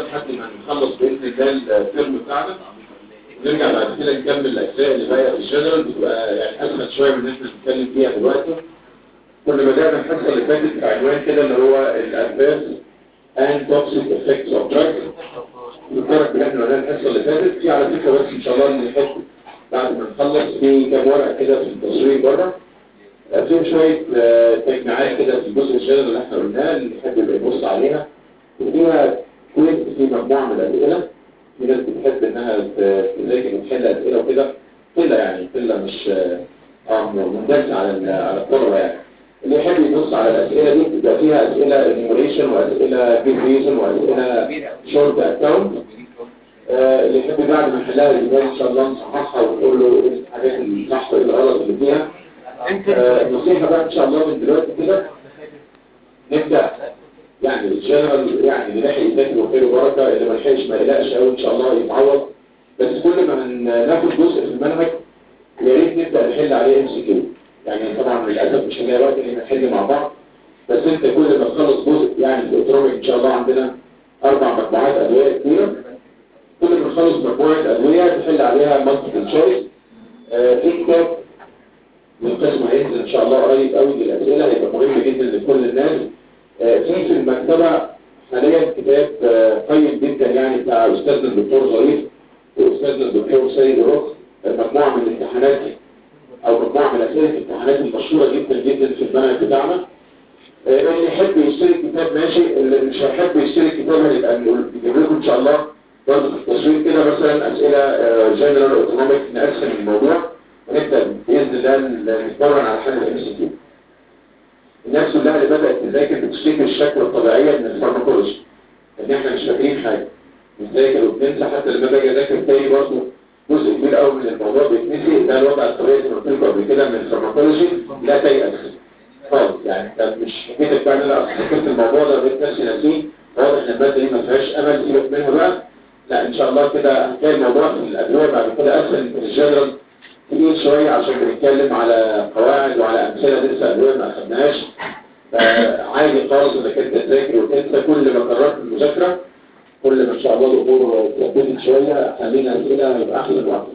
لحد ما نخلص باذن الله الترم بتاعنا ونرجع بعد كده نكمل الاجزاء اللي باقيه في الجنرال بتبقى يعني اسهل شويه من ان احنا نتكلم فيها دلوقتي كنا بدانا الحصه اللي فاتت بعنوان كده اللي هو الادفيرس اند توكسيك افكتس اوف دراجز نفكرك باللي احنا قلناه الحصه اللي فاتت في على فكره بس ان شاء الله نحط بعد ما نخلص في كام ورقه كده في التصوير بره فيهم شويه آه، تجميعات كده في الجزء الجنرال اللي احنا قلناه اللي يحب يبقى يبص عليها وفيها كويس في مجموعه من الاسئله في ناس بتحب انها ت- تذاكر وتحل اسئله وكده قله يعني قله مش اه مندرسه على ال- على الطلبه يعني اللي يحب يبص على الاسئله دي بتبقى فيها اسئله انيموريشن واسئله جيف ريزون واسئله شورت اكونت اللي يحب بعد ما نحلها الإجابات ان شاء الله نصححها ونقول له ايه الحاجات اللي صح وايه الغلط اللي فيها آه، النصيحه بقى ان شاء الله من دلوقتي كده نبدا يعني الجنرال يعني اللي لاحق يذاكر وخير وبركه اللي ما لحقش ما يقلقش قوي ان شاء الله يتعوض بس كل ما هن- ناخد جزء في المنهج يا ريت نبدا نحل عليه ام سي كيو يعني طبعا للاسف مش هنلاقي وقت ان احنا نحل مع بعض بس انت كل ما تخلص جزء يعني في الاوتروميك ان شاء الله عندنا اربع مجموعات ادويه كتيره كل ما نخلص مجموعه ادويه تحل عليها مالتيبل تشويس في كتاب والقسم هينزل ان شاء الله قريب قوي للاسئله هيبقى مهم جدا لكل الناس آه، في في المكتبه حاليا كتاب آه، قيم جدا يعني بتاع استاذنا الدكتور ظريف واستاذنا الدكتور سيد رخ مجموعه من الامتحانات او مجموعه من اسئله الامتحانات المشهوره جدا جدا في المنهج بتاعنا آه، اللي يحب يشتري الكتاب ماشي اللي مش هيحب يشتري الكتاب هيبقى نقول- نجيب لكم ان شاء الله برضه في التصوير كده مثلا اسئله جنرال اوتونوميك نقسم الموضوع ونبدا باذن الله نتمرن على حل الام سي كيو الناس كلها اللي بدات تذاكر بتشتكي الشكوى الطبيعيه من الفارماكولوجي ان احنا مش فاكرين حاجه بنذاكر وبننسى حتى لما باجي اذاكر تاني برضه جزء كبير قوي من الموضوع بيتنسي ده الوضع الطبيعي اللي قلت لكم قبل كده من الفارماكولوجي لا تيأس خالص يعني انت مش حكيتك بقى ان انا اصل ذاكرت الموضوع ده بقيت نفسي ناسيه واضح ان الماده دي ما فيهاش امل سيبك منها بقى لا ان شاء الله كده هتلاقي الموضوع في الادويه بعد كده اسهل من الجنرال تقيل شويه عشان بنتكلم على قواعد وعلى امثله لسه ادويه ما اخدناهاش عادي خالص انك انت تذاكر وتنسى كل ما قررت المذاكره كل ما ان شاء الله الامور اتثبتت شويه خلينا اسئله هيبقى احسن واحسن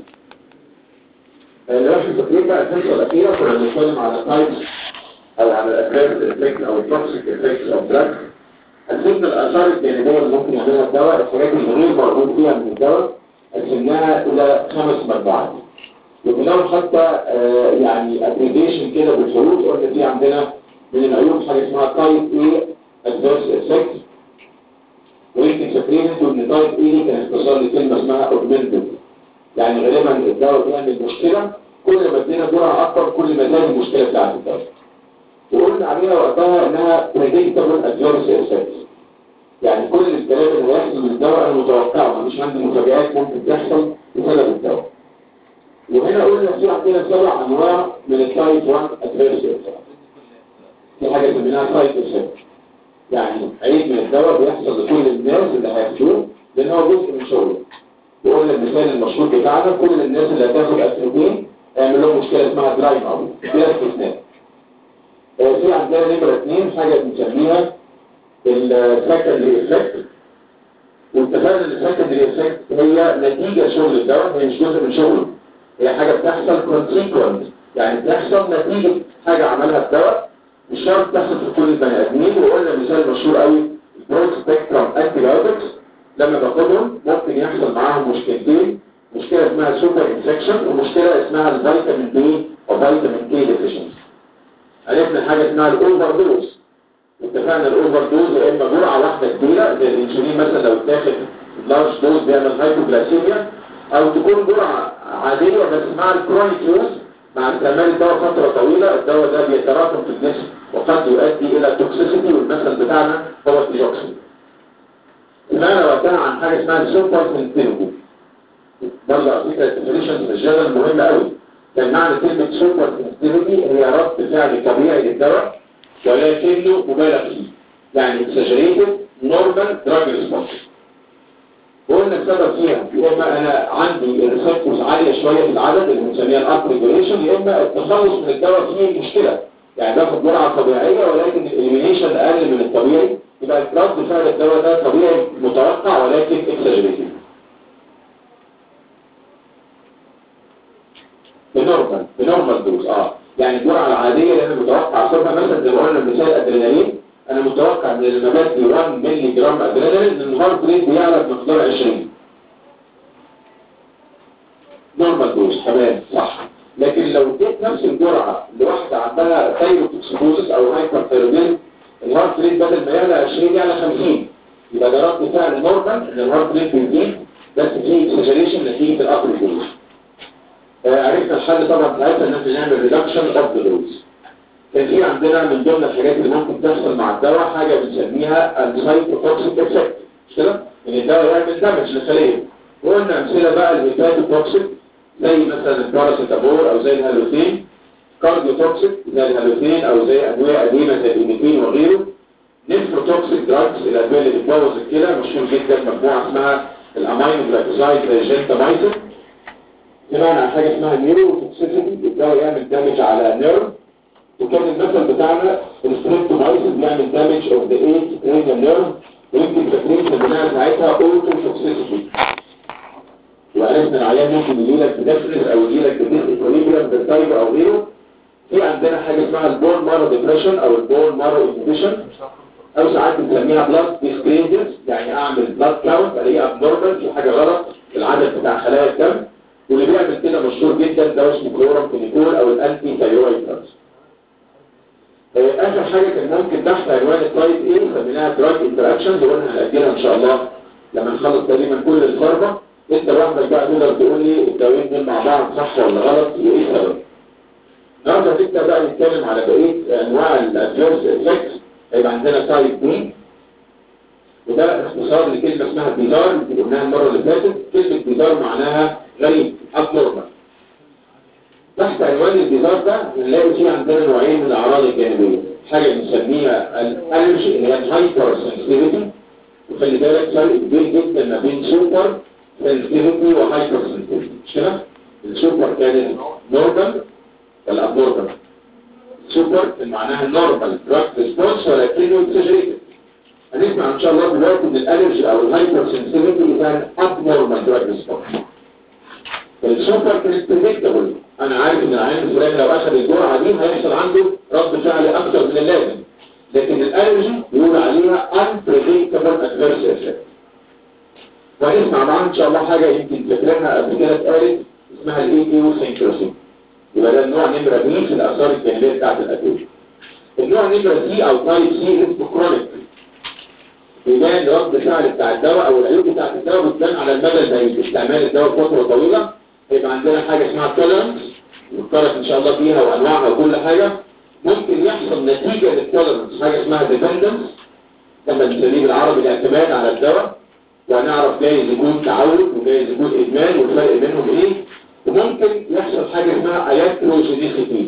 لو احنا فاكرين بقى الحصه الاخيره كنا بنتكلم على تايبس او على الادفيرس افكت او التوكسيك افكت اوف دراج قسمنا الاثار الجانبيه اللي ممكن يعملها الدواء الحاجات اللي غير مرغوب فيها من الدواء قسمناها الى خمس مجموعات وبناهم حتى آه، يعني ابريديشن كده بالحروف قلنا في عندنا من العيوب حاجه اسمها تايب اي ادفيرس افكت ويمكن فاكرين انتوا ان تايب اي دي كان اختصار لكلمه اسمها اوجمنتد يعني غالبا الدواء بيعمل مشكله كل ما ادينا جرعه اكبر كل ما زاد المشكله بتاعت الدواء وقلنا عليها وقتها انها predictable adverse effects يعني كل الكلام اللي هيحصل من الدواء انا متوقعه مش عندي مفاجآت ممكن تحصل بسبب الدواء وهنا قلنا في عندنا سبع انواع من التايب 1 adverse effects في حاجه سميناها تايب effect يعني عيب من الدواء بيحصل لكل الناس اللي هياخدوه لان هو جزء من شغله وقلنا المثال المشهور بتاعنا كل الناس اللي هتاخد اسيتين هيعمل لهم مشكله اسمها دراي ماوث فيها استثناء آه، في عندنا نمرة اثنين حاجة بنسميها السكندري افكت واتفقنا ان السكندري افكت هي نتيجة شغل الدواء هي مش جزء من شغله هي حاجة بتحصل كونسيكونت يعني بتحصل نتيجة حاجة عملها الدواء مش شرط تحصل في كل البني ادمين وقلنا مثال مشهور قوي برود سبيكترم انتي بايوتكس لما باخدهم ممكن يحصل معاهم مشكلتين مشكلة اسمها سوبر انفكشن ومشكلة اسمها الفيتامين بي وفيتامين كي ديفيشنسي عرفنا حاجة اسمها الاوفر دوز اتفقنا الاوفر دوز يا اما جرعة واحدة كبيرة زي الانسولين مثلا لو اتاخد لارج دوز بيعمل هايبوجلاسيميا او تكون جرعة عادية بس مع الكرونيك يوز مع استعمال الدواء فترة طويلة الدواء ده بيتراكم في الجسم وقد يؤدي الى توكسيسيتي والمثل بتاعنا هو الديوكسين سمعنا وقتها عن حاجة اسمها سوبر سنتينيتي برضه على فكرة الديفينيشنز في الجدل مهمة قوي كان معنى كلمة سوبر سنسيتيفيتي هي رد فعل طبيعي للدواء ولكنه مبالغ فيه يعني exaggerated normal drug response وقلنا السبب فيها يا اما انا عندي الريسبتورز عاليه شويه في العدد اللي بنسميها الاب ريجوليشن يا اما التخلص من الدواء فيه مشكله يعني باخد جرعه طبيعيه ولكن الاليمينيشن اقل من الطبيعي يبقى رد فعل الدواء ده طبيعي متوقع ولكن اكسجريتد بنورمال بنورمال دوز اه يعني الجرعه العاديه اللي انا متوقع اخدها مثلا زي ما قلنا مثال ادرينالين انا متوقع ان لما بدي 1 مللي جرام ادرينالين ان الهارت ريت بيعلى بمقدار 20 نورمال دوز تمام صح لكن لو اديت نفس الجرعه لواحده عندها ثايروتوكسيكوزس او هايبرثايرويدزم الهارت ريت بدل ما يعلى 20 يعلى 50 يبقى ده رد فعل نورمال ان الهارت ريت بيزيد بس في اكسجريشن نتيجه الابر دوز عرفنا الحل طبعا ساعتها ان احنا نعمل ريدكشن اوف ذا دوز كان في عندنا من ضمن الحاجات اللي ممكن تحصل مع الدواء حاجه بنسميها السايتوتوكسيك افكت مش كده؟ ان الدواء يعمل دامج للخليه وقلنا امثله بقى الهيباتوتوكسيك زي مثلا الباراسيتامول او زي الهالوثين كارديوتوكسيك زي الهالوثين او زي ادويه قديمه زي الايميتين وغيره نيفروتوكسيك دراجز الادويه اللي بتبوظ الكلى مشهور جدا مجموعه اسمها الامينو جلايكوزايد زي الجنتامايسين سمعنا عن حاجه اسمها نيوروتوكسيسيتي الدواء يعمل دامج على نيرف وكان المثل بتاعنا الستريبتومايسين بيعمل دامج اوف ذا ايت كرينيال نيرف ويمكن فاكرين سميناها ساعتها اوتوتوكسيسيتي وعرفنا العيان ممكن يجي لك بدفنس او يجي لك بديس اكوليبريم بالتايب او غيره في عندنا حاجه اسمها البون مارو ديبريشن او البون مارو انهبيشن او ساعات بنسميها بلاد ديسكرينجز يعني اعمل بلاد كاونت الاقيه ابنورمال في حاجه غلط في العدد بتاع خلايا الدم واللي بيعمل كده مشهور جدا ده اسمه كلورامفينيكول او الانتي ثايرويد دراجز اخر حاجه كان ممكن تحت عنوان التايب ايه سميناها دراج انتراكشنز وقلنا هنأجلها ان شاء الله لما نخلص تقريبا كل الفارما انت لوحدك بقى تقدر تقول لي الدوايين دول مع بعض صح ولا غلط وايه السبب النهارده هنبدا بقى نتكلم على بقيه انواع الادفيرس افكتس هيبقى عندنا تايب بي وده اختصار لكلمه اسمها بيزار اللي قلناها المره اللي فاتت كلمه بيزار معناها غريب ابنورمال تحت عنوان البيزار ده هنلاقي فيه عندنا نوعين من الاعراض الجانبيه حاجه بنسميها الالرجي اللي هي الهايبر سنسيتيفيتي وخلي بالك فرق كبير جدا ما بين سوبر سنسيتيفيتي وهايبر سنسيتيفيتي مش كده؟ السوبر كانت نورمال ولا ابنورمال؟ سوبر كان معناها نورمال دراج ريسبونس ولكنه اكسجريتد هنسمع ان شاء الله دلوقتي ان الالرجي او الهايبر سنسيتيفيتي كان ابنورمال دراج ريسبونس السوبر كانت بريدكتبل انا عارف ان العيان الفلاني لو اخذ الجرعه دي هيحصل عنده رد فعل اكثر من اللازم لكن الالرجي بيقول عليها unpredictable adverse effect وهنسمع معانا ان شاء الله حاجه يمكن فاكرينها قبل كده اتقالت اسمها الاي كيو سينكروسي يبقى ده النوع نمره بي في الاثار الجانبيه بتاعت الادويه النوع نمره سي او تايب سي اسمه كرونيك بيبان رد فعل بتاع الدواء او العيوب بتاعت الدواء بتبان على المدى البعيد استعمال الدواء فتره طويله هيبقى عندنا حاجه اسمها تولرنس نتطرق ان شاء الله فيها وانواعها وكل حاجه ممكن يحصل نتيجه للتولرنس حاجه اسمها ديبندنس لما نسميه بالعربي الاعتماد على الدواء وهنعرف جايز يكون تعود وجايز يكون ادمان والفرق بينهم ايه وممكن يحصل حاجه اسمها اياتروجينيسيتي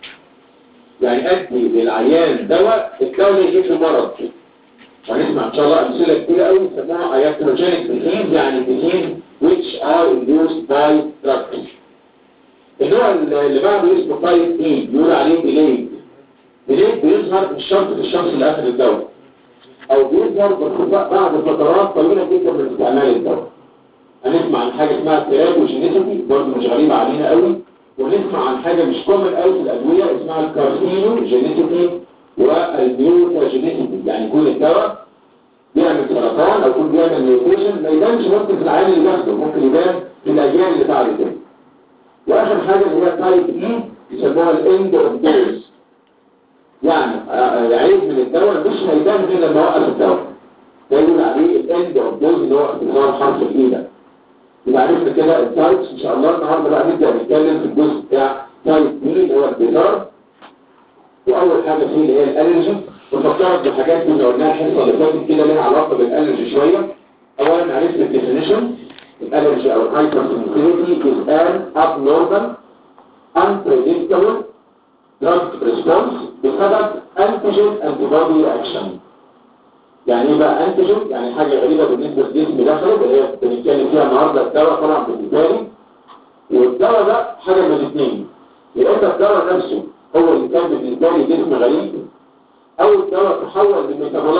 يعني ادي للعيان دواء الدواء ده يجيب له مرض وهنسمع ان شاء الله امثله كتير قوي يسموها اياتروجينيك ديزيز يعني ديزيز which are induced by drugs النوع اللي بعده اسمه تايب اي بيقول عليه ديليد ديليد بيظهر مش شرط في الشخص اللي اخذ الدواء او بيظهر بعد فترات طويله جدا من استعمال الدواء هنسمع عن حاجه اسمها تيراتوجينيسيتي برضه مش غريبه علينا قوي ونسمع عن حاجه مش كومن قوي في الادويه اسمها الكارسينوجينيسيتي والميوتاجينيسيتي يعني يكون الدواء بيعمل سرطان او يكون بيعمل ميوتيشن ما يبانش ممكن في العيان اللي بياخده ممكن يبان في الاجيال اللي بعد كده واخر حاجه اللي هي تايب اي يسموها الاند اوف دوز يعني عيب من الدواء مش هيبان غير لما اوقف الدواء ده يقول عليه الاند اوف دوز اللي هو اختصار حرف الاي ده يبقى عرفنا كده التايبس ان شاء الله النهارده بقى نبدا نتكلم في الجزء بتاع تايب بي اللي هو البيزار واول حاجه فيه اللي هي الالرجي وفكرت بحاجات كنا قلناها الحصه اللي فاتت كده ليها علاقه بالالرجي شويه اولا عرفت الديفينيشن الالرجي او الهايبر سنسيتيفيتي is an abnormal unpredictable drug response بسبب antigen antibody reaction يعني ايه بقى انتيجين يعني حاجه غريبه بالنسبه للجسم داخله اللي هي بنتكلم فيها النهارده الدواء طبعا بالنسبه لي والدواء ده حاجه من الاثنين يا اما الدواء نفسه هو اللي كان بالنسبه لي جسم غريب او الدواء تحول من ميتابولايت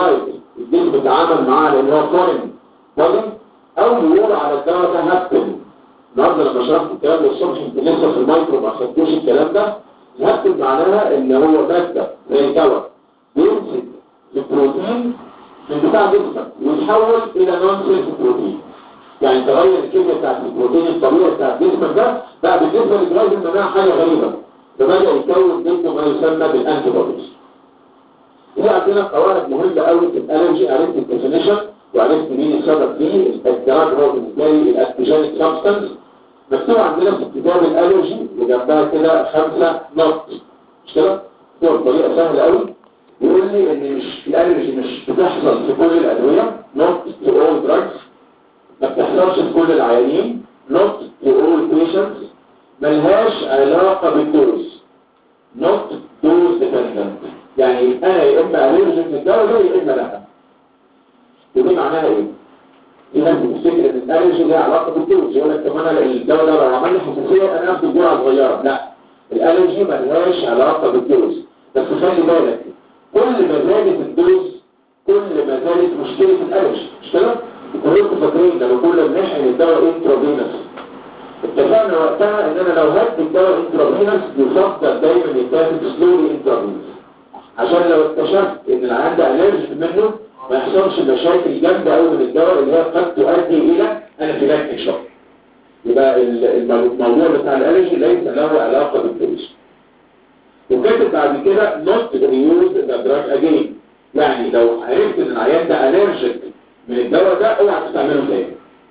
الجسم بيتعامل معاه لان هو فورين بودي او بيقول على الدواء ده هابتن النهارده لما شرحت الكلام ده الصبح يمكن لسه في المايكرو ما خدتوش الكلام ده الهابتن معناها ان هو ماده زي الدواء بيمسك البروتين من بتاع جسمك ويتحول الى نون سيلف بروتين يعني تغير الكيمياء بتاعت البروتين الطبيعي بتاع جسمك ده بقى بالنسبه لجهاز المناعه حاجه غريبه فبدا يكون جسمه ما يسمى بالانتي بوديز في عندنا قواعد مهمه قوي في الالرجي عرفت الديفينيشن وعرفت مين السبب فيه الدراج هو بالنسبه لي الانتيجينيك سبستانس مكتوب عندنا في كتاب الالرجي وجنبها كده خمسه نقط مش كده؟ هو بطريقه سهله قوي يقول لي ان مش الالرجي مش بتحصل في كل الادويه not to all drugs ما بتحصلش في كل العيانين not to all patients ملهاش علاقه بالدوز not dose dependent يعني انا يا اما الرجيك للدواء ده يا اما لا ودي معناها ايه؟ في ناس بتفتكر ان الالرجي ليها علاقه بالدوز يقول لك طب انا الدواء ده لو عمل لي حساسيه انا اخد جرعه صغيره لا الالرجي ملهاش علاقه بالدوز بس خلي بالك كل ما زادت الدوز كل ما زادت مشكله الالرجي مش كده؟ كلكم فاكرين لما كنا بنحقن الدواء انترافينوس اتفقنا وقتها ان انا لو هدي الدواء انترافينوس يفضل دايما يتاخد سلولي انترافينوس عشان لو اكتشفت ان العيان ده الرجي منه ما يحصلش مشاكل جامده قوي من الدواء اللي هي قد تؤدي الى انافيلاكتيك شوك يبقى الموضوع بتاع الالرجي ليس له علاقه بالدوز وكاتب بعد كده not reuse the drug again يعني لو عرفت ان العيان ده الرجيك من الدواء ده اوعى تستعمله تاني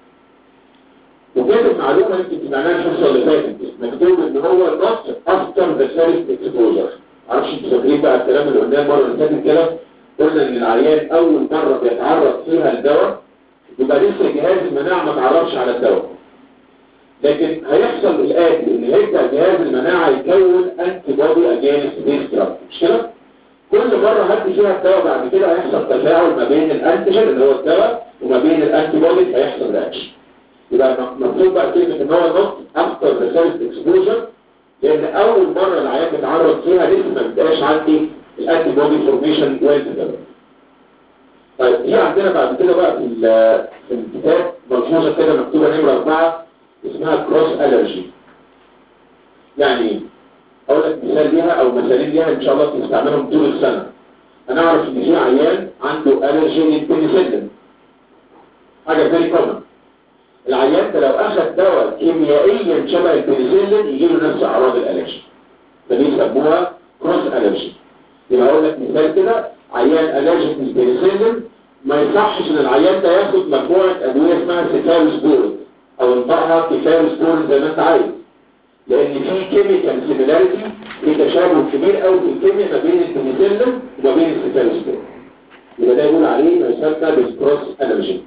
وكاتب معلومه يمكن سمعناها الحصه اللي فاتت مكتوب ان هو not after the first exposure معرفش انتوا فاكرين بقى الكلام اللي قلناه المره اللي فاتت كده قلنا ان العيان اول مره بيتعرض فيها الدواء يبقى لسه جهاز المناعه ما تعرفش على الدواء لكن هيحصل الاتي ان هيبدا جهاز المناعه يكون انتي بودي اجينست ذيس دراج مش كده؟ كل مرة هدي فيها الدواء بعد كده هيحصل تفاعل ما بين الانتيجين اللي هو الدواء وما بين الانتي بودي هيحصل رياكشن يبقى مطلوب بقى كلمة ان هو نوت افتر ذا فيرست اكسبوجر لان اول مرة العيان بيتعرض فيها لسه ما بيبقاش عندي الانتي بودي فورميشن ويل ديفلوب طيب دي عندنا بعد كده بقى في في الكتاب ملحوظة كده مكتوبة نمرة أربعة اسمها كروس الرجي يعني ايه؟ اقول لك مثال ليها او مثالين ليها ان شاء الله تستعملهم طول السنة انا اعرف ان في عيان عنده الرجي للبنسلين حاجة فيري كومن العيان ده لو اخذ دواء كيميائيا شبه البنسلين يجي له نفس اعراض الالرجي فبيسموها كروس الرجي يبقى اقول لك مثال كده عيان الرجي للبنسلين ما يصحش ان العيان ده ياخد مجموعة ادوية اسمها سيتالوسبورين او انطقها كيفالوسبورين زي ما انت عايز لان في كيميكال سيميلاريتي في تشابه كبير قوي في الكيمياء ما بين البنسلين وما بين السيتالوسبورين يبقى ده يقول عليه ما يسمى بالكروس الرجي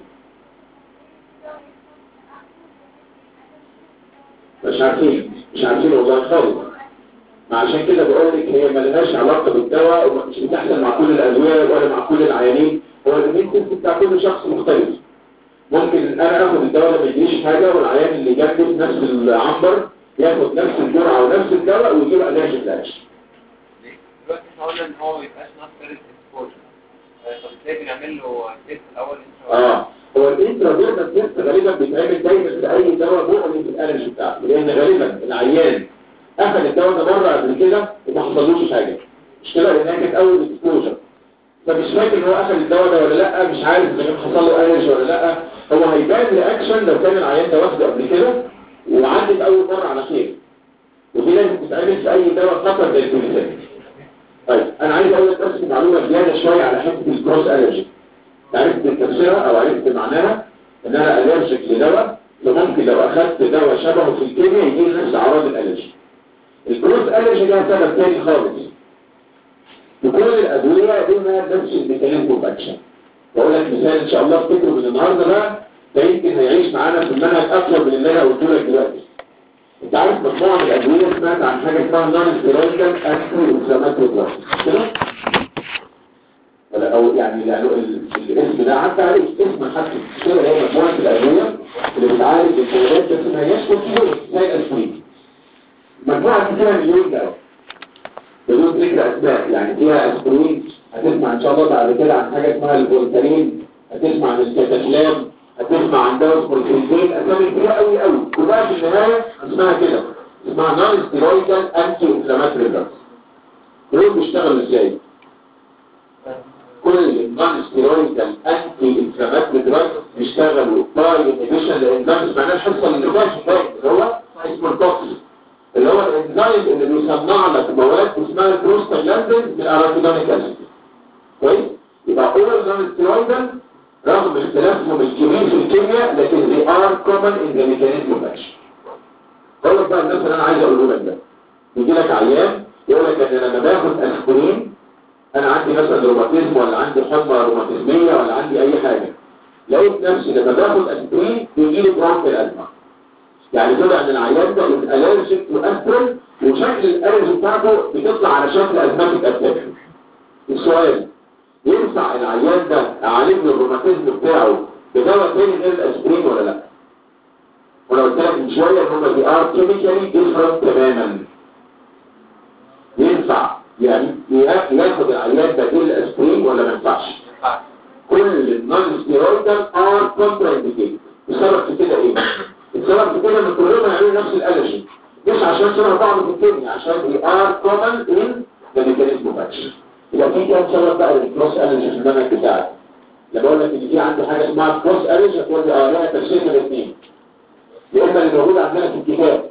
مش عارفين مش عارفين والله خالص عشان كده بقول لك هي ملهاش علاقه بالدواء ومش بتحصل مع كل الادويه ولا مع كل العيانين هو الامين بتاع كل شخص مختلف ممكن انا اخد الدواء ده ما يجيش حاجه والعيان اللي جنبي في نفس العنبر ياخد نفس الجرعه ونفس الدواء ويجيب الرجي الرجي دلوقتي احنا قلنا ان هو ما يبقاش نفس فيرست اكسبوجر طب ازاي بنعمل له تيست الاول اه هو الانترافيرنال تيست غالبا بيتعمل دايما في اي دواء مؤمن في الالرجي بتاعته لان غالبا العيان اخذ الدواء ده مره قبل كده وما حصلوش حاجه مش كده لانها كانت اول اكسبوجر فمش فاكر ان هو اخذ الدواء ده ولا لا مش عارف اذا كان حصل له الرجي ولا لا هو هيبان رياكشن لو كان العيان ده واخده قبل كده وعدت اول مره على خير ودي لازم تتعمل في اي دواء خطر زي الكوليسترول طيب انا عايز اقول لك بس معلومه زياده شويه على حته الكروس الرجي عرفت تفسيرها او عرفت معناها ان انا الرجيك لدواء فممكن لو اخذت دواء شبهه في الكيمياء يجي لي نفس اعراض الالرجي الكروس الرجي ده سبب تاني خالص وكل الادويه لها نفس الميكانيزم اوف اكشن بقول لك مثال ان شاء الله افتكره من النهارده بقى ده يمكن هيعيش معانا في المنهج اكثر من اللي انا قلته لك دلوقتي انت عارف مجموعه من الادويه سمعت عن حاجه اسمها نون ستيرويدال انتي انفلاماتوري دراجز كده ولا او يعني يعني الاسم ده عدى عليه اسم حتى كده هي مجموعه الادويه اللي بتعالج الفيروسات بس ما هياش كورتيزون زي الاسبرين مجموعه فيها مليون دواء بدون ذكر اسماء يعني فيها اسبرين هتسمع ان شاء الله بعد كده عن حاجه اسمها الفولتارين هتسمع عن الكتاكلام هتسمع عن دواء اسمه الفلفين اسامي كتير قوي قوي كلها في النهايه اسمها كده اسمها نون ستيرويدال انتي انفلاماتوري دراجز دول بيشتغلوا ازاي؟ كل النون ستيرويدال انتي انفلاماتوري دراجز بيشتغلوا باي انهبيشن للانزيم معناه الحصه اللي فاتت اللي هو اسمه التوكسين اللي هو الانزيم اللي بيصنع لك مواد اسمها البروستاجلاندين من الاراتيدونيك اسيد كويس يبقى اول نون ستيرويدال رغم اختلافهم الكبير في الكيمياء لكن they are common in the mechanism of action اقول لك بقى الناس اللي انا عايز اقوله لك ده يجي لك عيان يقول لك ان لما باخد اسبرين انا عندي مثلا روماتيزم ولا عندي حمى روماتيزميه ولا عندي اي حاجه لقيت نفسي لما باخد اسبرين بيجي لي برونكيال ازمه يعني طلع ان العيان ده الالرجيك تو اسبرين وشكل الالرجي بتاعته بتطلع على شكل ازماتيك اتاك السؤال ينفع العيان ده اعالج له الروماتيزم بتاعه بدواء تاني غير الاسبرين ولا لا وانا قلت لك من شويه ان هم دي ار كيميكالي ديفرنت تماما ينفع يعني ياخد العيان ده غير الاسبرين ولا ما ينفعش كل النون ستيرويدال ار كونترا انديكيتد السبب في كده ايه السبب في كده ان كلهم هيعملوا نفس الالرجي مش عشان شبه بعض في الكيمياء عشان دي ار كومن ان ذا ميكانيزم اوف اكشن يبقى في كام سبب بقى للكروس الرجي في المنهج بتاعك لما اقول لك ان في عندي حاجه اسمها كروس الرجي هتقول لي اه لها تفسير من الاثنين يا اما اللي موجود عندنا في الكتاب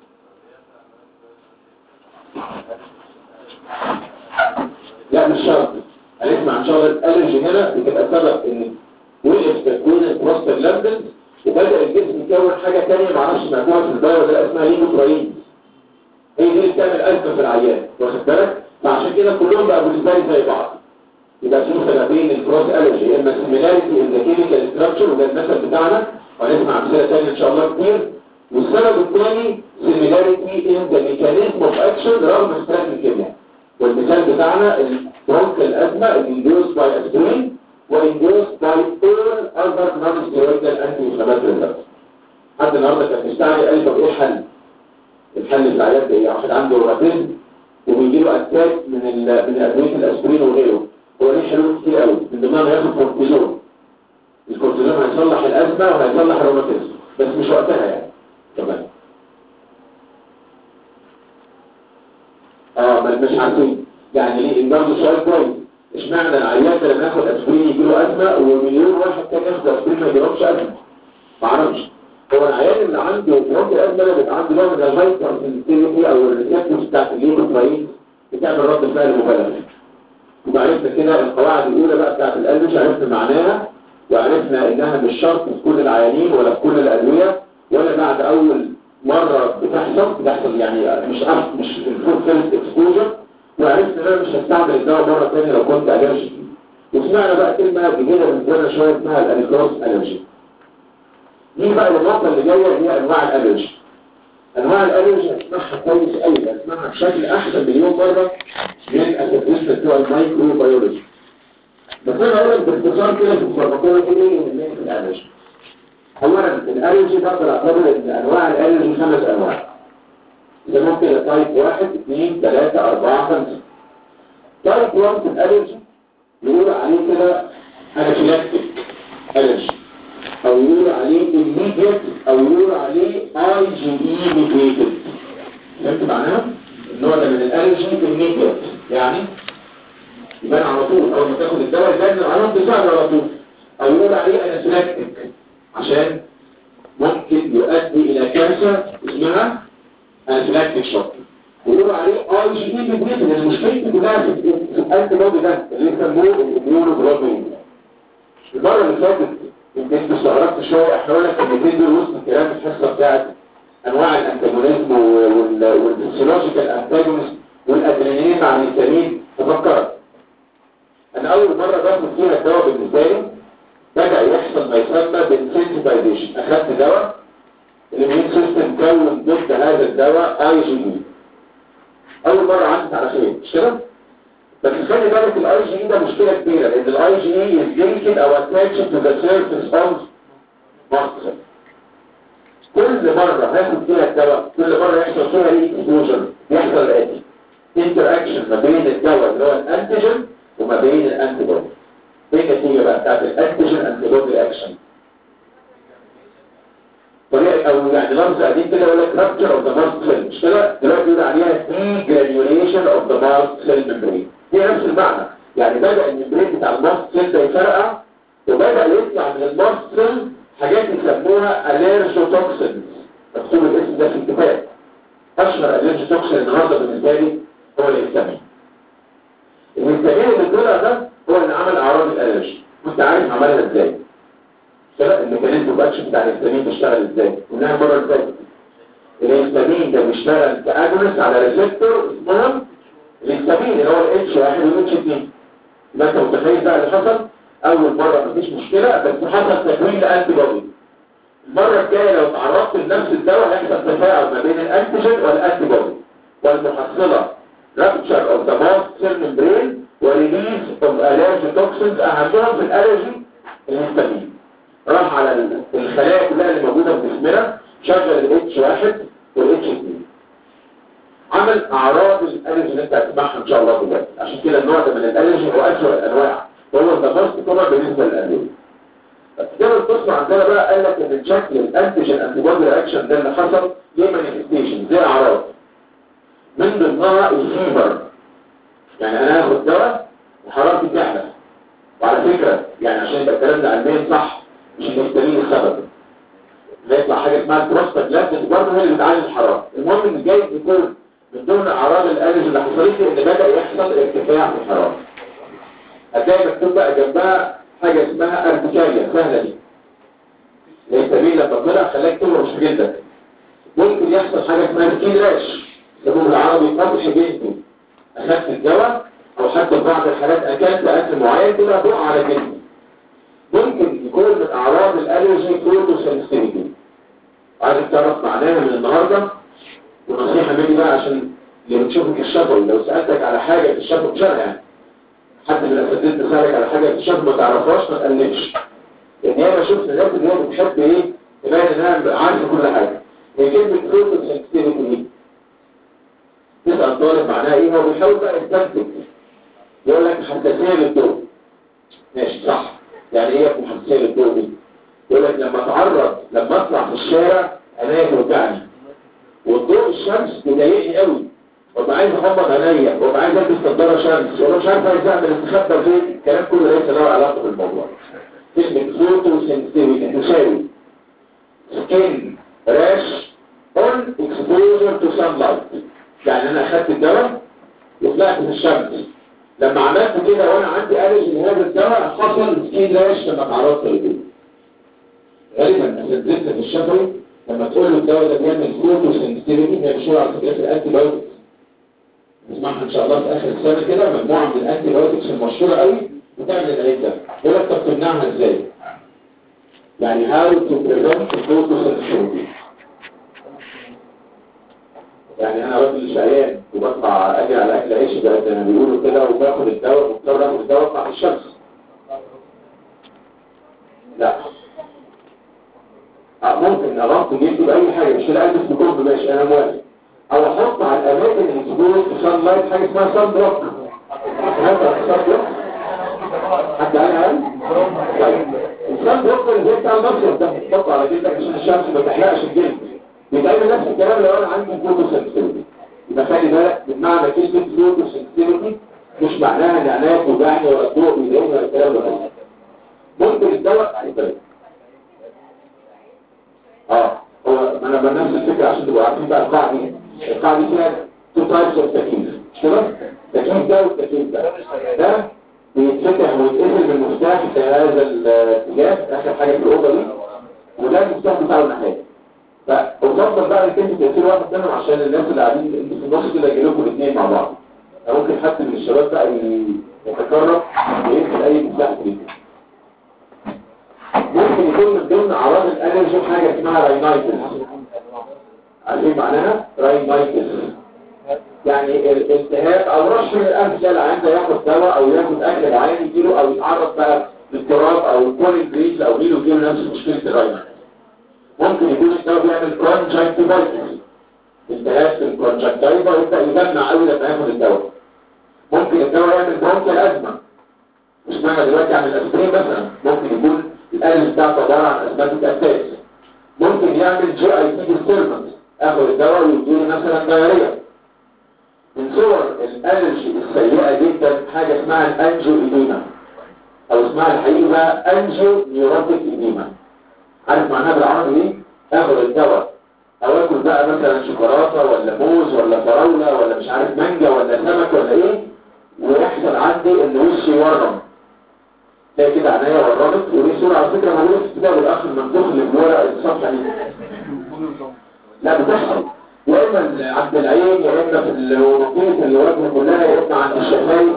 لا مش شرط هنسمع ان شاء الله الالرجي هنا بتبقى سبب ان وقف تكوين البروستاجلاندين وبدا الجسم يكون حاجه ثانيه ما اعرفش مجموعه في الدواء ولا اسمها ليكوتراين هي دي اللي بتعمل ازمه في العيان واخد بالك فعشان كده كلهم بقى بالنسبه لي زي بعض يبقى في سببين الكروس الرجي يا اما سيميلاريتي ان ذا كيميكال ستراكشر وده المثل بتاعنا وهنسمع امثله ثانيه ان شاء الله كتير والسبب الثاني سيميلاريتي ان ذا ميكانيزم اوف اكشن رغم اختلاف الكيمياء والمثال بتاعنا البرونكال ازمه الاندوز باي اسبرين واندوز باي اول اذر نون ستيرويدال انتي انفلاماتوري دراجز حد النهارده كان مستعجل قال لي طب ايه الحل؟ الحل في العيان ده ايه؟ واحد عنده روماتيزم وبيجي له اتاك من ال من ادويه الاسبرين وغيره هو ليه حلول كتير قوي من ضمنها هياخد كورتيزون الكورتيزون هيصلح الازمه وهيصلح الروماتيزم بس مش وقتها يعني كمان اه بل مش عارفين يعني ليه برضه سؤال كويس اشمعنى العيان ده لما ياخد اسبرين يجي له ازمه ومليون واحد تاني ياخد اسبرين ما يجيلهمش ازمه ما اعرفش هو العيان اللي عنده برونكي ازمه ده بيبقى عنده نوع من الهايبر سنسيتيفيتي او الريسبتورز بتاعت الليكوتراين بتعمل رد فعل مبالغ وعرفنا كده القواعد الاولى بقى بتاعت الالرجي عرفنا معناها وعرفنا انها مش شرط في كل العيانين ولا في كل الادويه ولا بعد اول مره بتحصل بتحصل يعني مش أف مش الفول فيرست اكسبوجر وعرفت ان انا مش هستعمل الدواء مره ثانيه لو كنت الرجي وسمعنا بقى كلمه جديده بالنسبه لنا شويه اسمها الاليكروس الرجي دي بقى النقطه اللي جايه هي انواع الالرجي انواع الالرجي هتسمعها كويس قوي هتسمعها بشكل احسن مليون مره من اساتذتنا بتوع المايكرو بيولوجي بس انا اقول لك باختصار كده في الفارماكولوجي ايه من في الالرجي اولا الالرجي بقدر اعتبر ان انواع الالرجي خمس انواع ده ممكن تايب واحد اثنين ثلاثة اربعة خمسة تايب 1 في الالرجي يقول عليه كده انافيلاكتيك الرجي او يقول عليه immediate او يقول عليه اي جي اي ميديتد فهمت معناها؟ النوع ده من الالرجي immediate يعني يبان على طول اول ما تاخد الدواء يبان العلامة بتاعته على طول او يقول عليه انافيلاكتيك عشان ممكن يؤدي الى كارثة اسمها انافيلاكتيك شوك ويقولوا عليه اي جي اي ميديتد المشكلة كلها في الانتي بودي ده اللي يسموه الاميونوجلوبين المرة اللي فاتت يمكن انت استغربت شوية احنا قلنا الكلمتين دول وسط الكلام في الحصة بتاعت انواع الانتاجونيزم والفسيولوجيكال انتاجونيزم والادرينالين مع الهستامين تفكرت انا اول مرة باخد فيها الدواء بالنسبة لي بدأ يحصل ما يسمى بالسنسيتايزيشن اخدت دواء الاميون سيستم كون ضد هذا الدواء اي جي اي اول مرة عدت على خير مش كده؟ بس خلي بالك الاي جي اي ده مشكلة كبيرة لان الاي جي اي is linked او attached to the surface of muscle كل مرة هاخد فيها الدواء كل مرة يحصل فيها ايه اكسبوجر يحصل الاتي انتر اكشن ما بين الدواء اللي هو الانتيجين وما بين الانتي بودي ايه النتيجه بقى بتاعت الانتيجين انتي بودي رياكشن طريقه او يعني لفظ قديم كده يقول لك رابتشر اوف ذا ماست سيل مش كده دلوقتي يقول عليها دي جرانيوليشن اوف ذا ماست سيل ميمبرين هي نفس المعنى يعني بدا الممبرين بتاع الماست سيل ده يفرقع وبدا يطلع من الماست سيل حاجات يسموها اليرجوتوكسينز مكتوب الاسم ده في الكتاب اشهر اليرجوتوكسين النهارده بالنسبه لي هو الهستامين الهستامين اللي طلع ده هو اللي عمل اعراض الالرجي كنت عارف عملها ازاي سبق الميكانيزم اوف اكشن بتاع الهستامين بيشتغل ازاي قلناها المره اللي فاتت الهستامين ده بيشتغل كاجونست على ريسبتور اسمها الهستامين اللي هو الاتش 1 والاتش 2 يبقى انت متخيل بقى اللي حصل اول مره مفيش مشكله بس حصل تكوين لانتي بودي المره الجايه لو تعرضت لنفس الدواء هيحصل تفاعل ما بين الانتيجين والانتي بودي والمحصله رابتشر اوف ذا ماست سيل ممبرين وريليز اوف الرجي توكسينز اهمهم في الالرجي الهستامين راح على الخلايا كلها اللي موجوده في جسمنا شغل الاتش 1 والاتش 2 عمل اعراض الالرجي اللي انت هتسمعها ان شاء الله دلوقتي عشان كده النوع ده من الالرجي هو اسوء الانواع وهو الضغط طبعا بالنسبه للادويه كده القسم عندنا بقى قال لك ان شكل الانتيجين انتي بودي رياكشن ده اللي حصل ليه مانيفستيشن زي اعراض من ضمنها الفيبر يعني انا هاخد دواء وحرارتي تعلى وعلى فكره يعني عشان يبقى الكلام ده علميا صح مش الهستامين السبب هيطلع حاجه اسمها البروستاجلاندين برضه هي اللي بتعلي الحراره المهم ان جاي يكون من ضمن اعراض الالرجي اللي حصلت لي ان بدا يحصل ارتفاع في الحراره هتلاقي مكتوب بقى جنبها حاجة اسمها ارتكالية سهلة دي الهستامين لما طلع خلاك تمرش في جلدك ممكن يحصل حاجة اسمها سكين راش يسموه بالعربي قطع جلدي اخدت الدواء او حتى في بعض الحالات اكلت اكل معين كده بقع على جلدي ممكن يكون من اعراض الالرجي فوتو سنسيتيفيتي عايزك تعرف معناها من النهارده ونصيحة مني بقى عشان اللي بتشوفك الشفوي لو سألتك على حاجة في الشفوي مش انا يعني حد من الاساتذه تسالك على حاجه اكتشاف ما تعرفهاش ما تقلقش لان هي ما شفت الناس اللي هي بتحب ايه تبين انها عارفه كل حاجه هي كلمه فوتو سنسيتيفيتي دي تسال طالب معناها ايه هو بيحاول بقى يستنتج يقول لك حساسيه للضوء ماشي صح يعني ايه حساسيه للضوء دي يقول لك لما اتعرض لما اطلع في الشارع عينيا توجعني والضوء الشمس بيضايقني قوي وابقى عايز اغمض عينيا وابقى عايز البس نظاره شمس وابقى مش عارف عايز اعمل استخبى فين الكلام كله ليس له علاقه بالموضوع كلمه فوتو سنسيتيفيتي تساوي سكين راش اون اكسبوجر تو سان لايت يعني انا اخدت الدواء وطلعت في الشمس لما عملت كده وانا عندي الرجي لهذا الدواء حصل سكين راش لما تعرضت للضوء غالبا اساتذتنا في الشفوي لما تقول له الدواء ده بيعمل فوتو سنسيتيفيتي هي مشهوره على فكره في الانتي بايوتكس نسمعها ان شاء الله في اخر السنه كده مجموعه من الانتي بايوتكس المشهوره قوي بتعمل العيب ده يقول لك طب تمنعها ازاي يعني how to prevent photosynthesis يعني انا راجل شقيان وبطلع اجي على اكل عيش بقى زي ما بيقولوا كده وباخد الدواء وبضطر اخد الدواء واطلع في الشمس لا أه ممكن اغطي جلدي باي حاجه مش الالبس بكم ماشي انا موافق او احط على الاماكن اللي تكون في سان لايت حاجه اسمها سان بلوك هذا سان بلوك حد قالها طيب السان بلوك اللي زي بتاع المصيف ده بتحطه على جلدك عشان الشمس ما تحرقش الجلد بيتعمل نفس الكلام لو انا عندي فوتو سنسيتيفيتي يبقى خلي بالك من معنى كلمه فوتو سنسيتيفيتي مش معناها ان عينيا توجعني ولا الضوء بيضايقني ولا الكلام ده ممكن الدواء هيبقى اه هو انا بنفس الفكره عشان تبقوا عارفين بقى القاعده دي القاعده دي فيها تو تايبس اوف تكييف مش كده التكييف ده والتكييف ده ده بيتفتح ويتقفل بالمفتاح في هذا الاتجاه اخر حاجه في الاوضه دي وده المفتاح بتاعه الناحيه فافضل بقى انك انت تقفل واحد منهم عشان الناس اللي قاعدين انتوا في النص كده يجي لكم الاثنين مع بعض ممكن حد من الشباب بقى يتكرر ويقفل اي مفتاح فيه ممكن يكون من ضمن اعراض الالرجي حاجه اسمها راينايتس عارفين معناها راينايتس يعني الالتهاب او رش من الانف ده العيان ده ياخد دواء او ياخد اكل معين يجيله او يتعرض بقى للتراب او الكولين جريز او غيره يجيله نفس مشكله الراينايتس ممكن يكون الدواء بيعمل كونجكتيفايتس التهاب في الكونجكتيفا يبدا يجمع قوي لما ياخد الدواء ممكن الدواء يعمل برونكيال ازمه مش معنى دلوقتي عن الاسبرين مثلا ممكن يكون الالرجي بتاعته عباره عن اسباتيك اتاكس ممكن يعمل جي اي تي ديستربنس اخد الدواء ويديني مثلا دايريه من صور الالرجي السيئه جدا حاجه اسمها الانجيو ايديما او اسمها الحقيقه بقى انجيو نيوروتيك ايديما عارف معناها بالعربي ايه اخد الدواء او اكل بقى مثلا شوكولاته ولا موز ولا فراوله ولا مش عارف مانجا ولا سمك ولا ايه ويحصل عندي ان وشي ورم تلاقي كده عينيا ورمت ودي صوره على فكره موجوده في الكتاب الاخر المنطوق اللي في ورق الصفحه دي لا بتحصل يا اما عند العين يا اما في الوقيت الوجه كلها يا اما عند الشفايف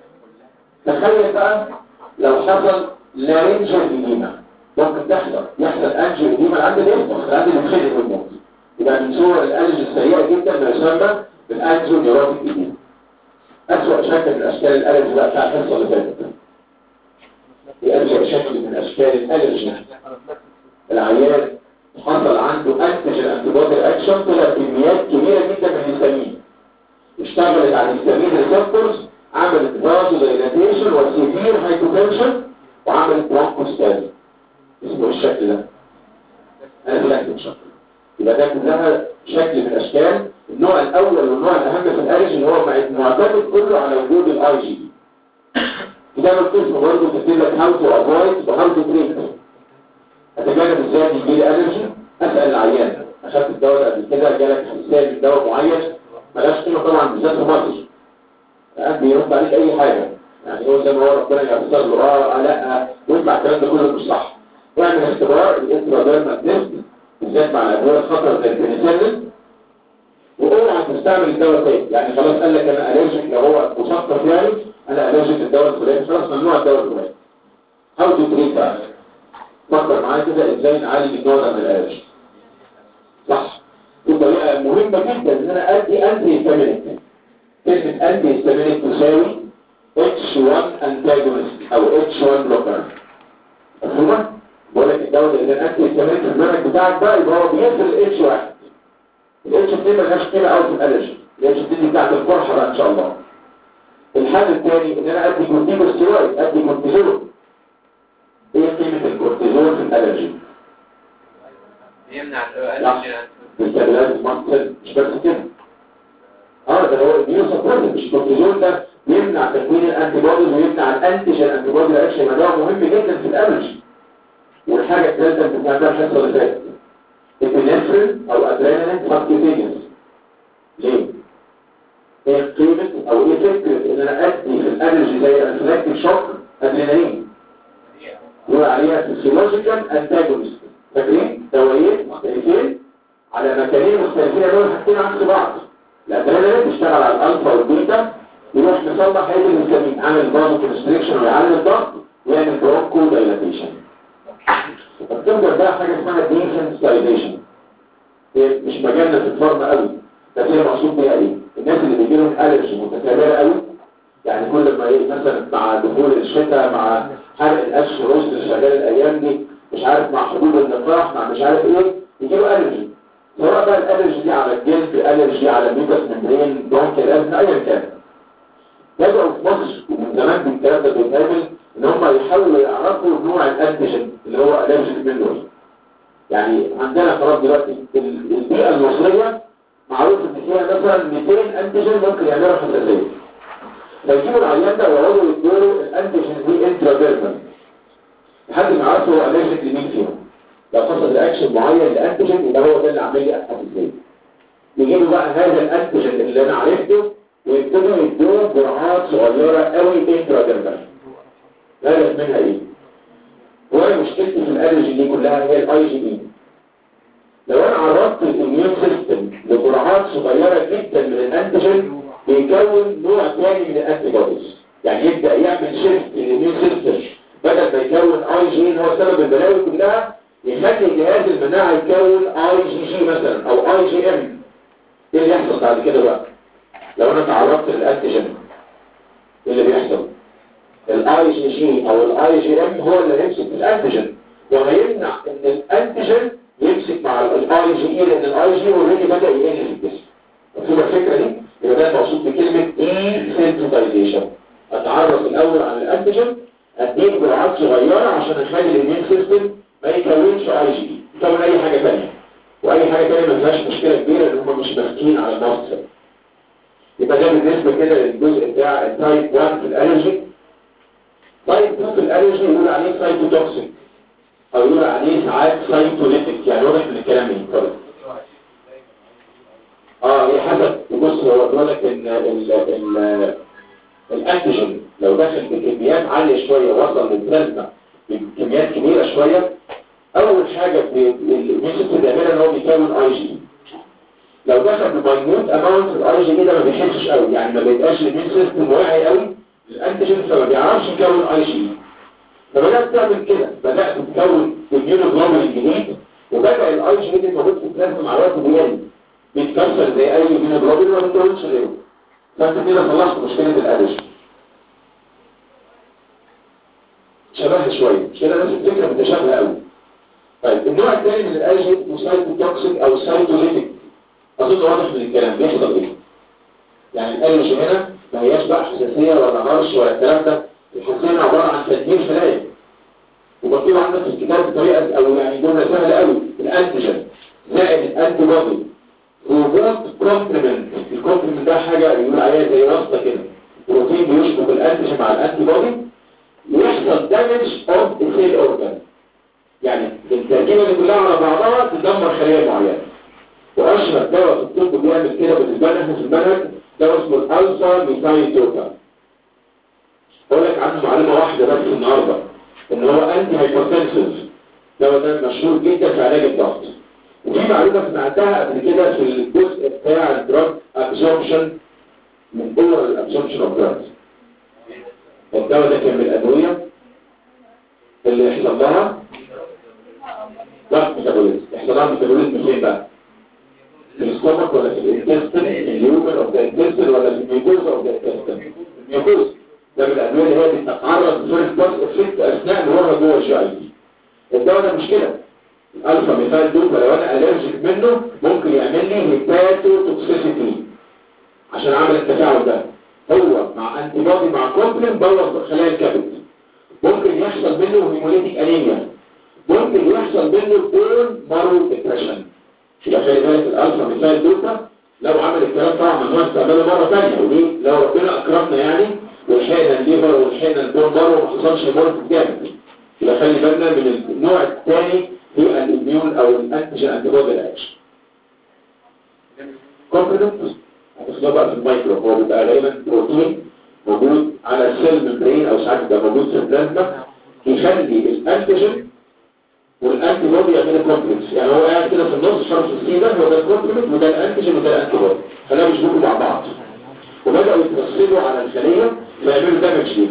تخيل بقى لو حصل لارنجل إديمة ممكن تحصل يحصل أنجل إديمة عند الإفضل عند الخلق والموت يبقى من صور الألج السيئة جدا ما يسمى بالأنجل نيوروتيك إديمة أسوأ شكل من أشكال الألج بقى بتاع الحصة اللي فاتت دي أسوأ شكل من أشكال الألج العيان حصل عنده أنتج الأنتيبودي أكشن طلع كميات كبيرة جدا من الهستامين اشتغلت على الهستامين ريسبتورز عملت فازو دايلاتيشن وسيفير هايبوتنشن وعملت برونكوستازي اسمه الشكل ده انا بلاك شكل يبقى ده كلها شكل من اشكال النوع الاول والنوع الاهم في الالرج اللي هو معتمد كله على وجود الاي جي كتاب القسم برضه بتكتب لك هاو تو افويد وهاو تو تريت اتجنب ازاي يجي لي الرجي اسال العيان اخدت الدواء ده قبل كده جالك حساسيه من دواء معين ملاش قيمه طبعا بالذات في مصر قاعد بيرد عليك اي حاجة يعني هو زي ما هو ربنا يفسر له اه لا ويسمع الكلام ده كله مش صح واعمل اختبار الانتراديرما تيست بالذات مع الادويه الخطر زي البنسلين واوعى تستعمل الدواء تاني يعني خلاص قال لك انا الرجيك لو هو مثقف يعني انا الرجيك الدواء الفلاني خلاص ممنوع الدواء الفلاني هاو تو تريت بقى فكر معايا كده ازاي نعالج النوع ده من الالرجي صح دي طريقه مهمه جدا ان انا ادي انتي هيستامينيك كلمة أنتي هيستامينيك تساوي H1 antagonist أو H1 blocker مفهومة؟ بقول لك الدواء ده إذا أنتي هيستامينيك في المنهج بتاعك بقى يبقى هو بيقفل H1 ال H2 ملهاش قيمة أوي في الألرجي ال H2 دي بتاعت القرحة بقى إن شاء الله الحل الثاني إن أنا أدي كورتيكوستيرويد أدي كورتيزون إيه قيمة الكورتيزون في الألرجي؟ يمنع لا الألرجي بالتابلات المنطل مش بس كده اه ده هو النيو سبورتيف مش الكورتيزون ده بيمنع تكوين الانتي بوديز ويمنع الانتيجين انتي بودي رياكشن يبقى ده مهم جدا في الالرجي والحاجه الثالثه اللي بنعملها الحصه اللي فاتت الابنفرين او ادرينالين سبكيوتينيوس ليه؟ ايه قيمه او ايه فكره ان انا ادي في الالرجي زي الانفلاكتيك شوك ادرينالين يقول عليها فيسيولوجيكال انتاجونست فاكرين؟ دوايين مختلفين على مكانين مختلفين دول حاجتين عكس بعض الادرينالين بيشتغل على الالفا والبيتا يروح مصلح هيدي الهستامين عامل بازو كونستريكشن ويعلي الضغط ويعمل برونكو دايلاتيشن بتفضل بقى حاجه اسمها ديسنسيتايزيشن هي مش مجالنا في الفارما قوي بس هي مقصود بيها ايه الناس اللي بيجي لهم الرجي متكرره قوي يعني كل ما ايه مثلا مع دخول الشتاء مع حرق القش رز اللي شغال الايام دي مش عارف مع حدود النقاح مع مش عارف ايه يجي له الرجي سواء بقى الالرجي دي على الجلد الالرجي على الميكس ممبرين برونكيال ازمه ايا كان بدأوا في مصر ومن زمان بالكلام ده بيتعمل ان هم يحاولوا يعرفوا نوع الانتيجين اللي هو الالرجيك منه يعني عندنا خلاص دلوقتي ال- البيئه المصريه معروف ان فيها مثلا 200 انتيجين ممكن يعملوا حساسيه فيجيبوا العيان ده ويقعدوا يدوا له الانتيجين دي انتراديرمال لحد ما يعرفوا هو الرجيك لمين فيهم لو حصل رياكشن معين لانتيجين يبقى هو ده اللي عامل لي حساسيه يجيبوا بقى هذا الانتيجين اللي انا عرفته ويبتدوا يدوه جرعات صغيره قوي انتراديرمال هدف منها ايه وانا مشكلتي في الالرجي دي كلها هي الاي جي اي لو انا عرضت الاميون سيستم لجرعات صغيره جدا من الانتيجين بيكون نوع ثاني من الانتي بوديز يعني يبدا يعمل شيفت للاميون سيستم بدل ما يكون اي جي اللي هو سبب البلاوي كلها يخلي جهاز المناعه يكون اي جي جي مثلا او اي جي ام ايه اللي يحصل بعد كده بقى لو انا تعرضت للانتيجين ايه اللي بيحصل الاي جي جي او الاي جي ام هو اللي هيمسك في الانتيجين وهيمنع ان الانتيجين يمسك مع الاي جي اي لان الاي جي اوريدي بدا يقل في الجسم مفهوم الفكره دي يبقى ده المقصود بكلمه اي سنسيتايزيشن اتعرف الاول على الانتيجين تفاعلات صغيره عشان نخلي الاميون سيستم ما يكونش اي جي يكون اي حاجه ثانيه واي حاجه ثانيه ما فيهاش مشكله كبيره ان هم مش ماسكين على الماست يبقى ده بالنسبه كده للجزء بتاع التايب 1 في الالرجي تايب 2 في الالرجي يقول عليه سايتوتوكسيك او يقول عليه ساعات سايتوليتيك يعني واضح من الكلام ايه طيب اه هي حسب بص هو بيقول لك ان ال ال الانتيجين لو دخل بكميات عاليه شويه وصل للبلازما بكميات كبيره شويه اول حاجه الميسيس بيعملها ان هو بيكون اي جي لو دخل بماينوت اماونت الاي جي ده ما بيحسش قوي يعني ما بيبقاش الاميون سيستم واعي قوي الانتيجين فما بيعرفش يكون اي جي فبدات تعمل كده بدات تكون immunoglobulin جديد وبدا الاي جي اللي موجود في البلازما مع الوقت بيقل بيتكسر زي اي immunoglobulin وما بيكونش غيره فانت كده خلصت مشكله الالرجي شبهها شويه مش كده نفس الفكره متشابهه قوي طيب النوع الثاني من الالرجي اسمه سايتوتوكسيك او سايتوليتيك اظن واضح من الكلام بيحصل ايه يعني الالرجي هنا ما هياش بقى حساسيه ولا هرش ولا الكلام ده الحساسيه عباره عن تدمير خلايا ومكتوب عندك في الكتاب بطريقه او يعني جمله سهله قوي الانتيجين زائد الانتي بودي وجود كومبلمنت الكومبلمنت ده حاجه يقول عليها زي واسطه كده بروتين بيشبك الانتيجين مع الانتي بودي يحصل دامج اوف سيل اورجان يعني التركيبه اللي كلها على بعضها تدمر خليه معينه واشهر دواء في الطب بيعمل كده بالنسبه لنا في المنهج دواء اسمه الالفا ميثايل توتا اقول لك عنه معلومه واحده بس النهارده ان هو انتي هايبرتنسيف دواء ده مشهور جدا في علاج الضغط وفي معلومه سمعتها قبل كده في الجزء بتاع الدراج ابزوربشن من اور الابزوربشن اوف دراجز الدواء ده كان من الادويه اللي يحصل لها ضغط ميتابوليزم يحصل لها ميتابوليزم فين بقى في الستومك ولا في الانتستين اليومن اوف ذا انتستين ولا في الميوكوزا اوف ذا انتستين الميوكوزا ده من الادويه اللي هي بتتعرض لفيرست باس افكت اثناء مرورها جوه الجي اي دي الدواء ده مش كده الالفا ميثايل دوبا لو انا الرجيك منه ممكن يعمل لي هيباتو توكسيسيتي عشان اعمل التفاعل ده هو مع انتي بودي مع كومبلين بوظ خلايا الكبد ممكن يحصل منه هيموليتيك انيميا ممكن يحصل منه بون مارو ديبريشن يبقى خلي بالك الالفا ميثايل دوبا لو عمل الكلام طبعا ممنوع استعماله مره ثانيه وليه لو ربنا اكرمنا يعني ولحقنا الليفر ولحقنا البون مارو وما حصلش هيموليتيك جامد يبقى خلي بالنا من النوع الثاني هي الاميون او الانتيجين انتي بودي الاكشن كومبلمنت هتاخدوها بقى في المايكرو هو بيبقى غالبا بروتين موجود على السيل ممبرين او ساعات بيبقى موجود في البلازما يخلي الانتيجين والانتي بودي يعملوا كومبلكس يعني هو قاعد كده في النص شرط السي ده هو ده الكومبلمنت وده الانتيجين وده الانتي بودي خلاهم يشبكوا مع بعض وبداوا يتوصلوا على الخليه فيعملوا دامج ليها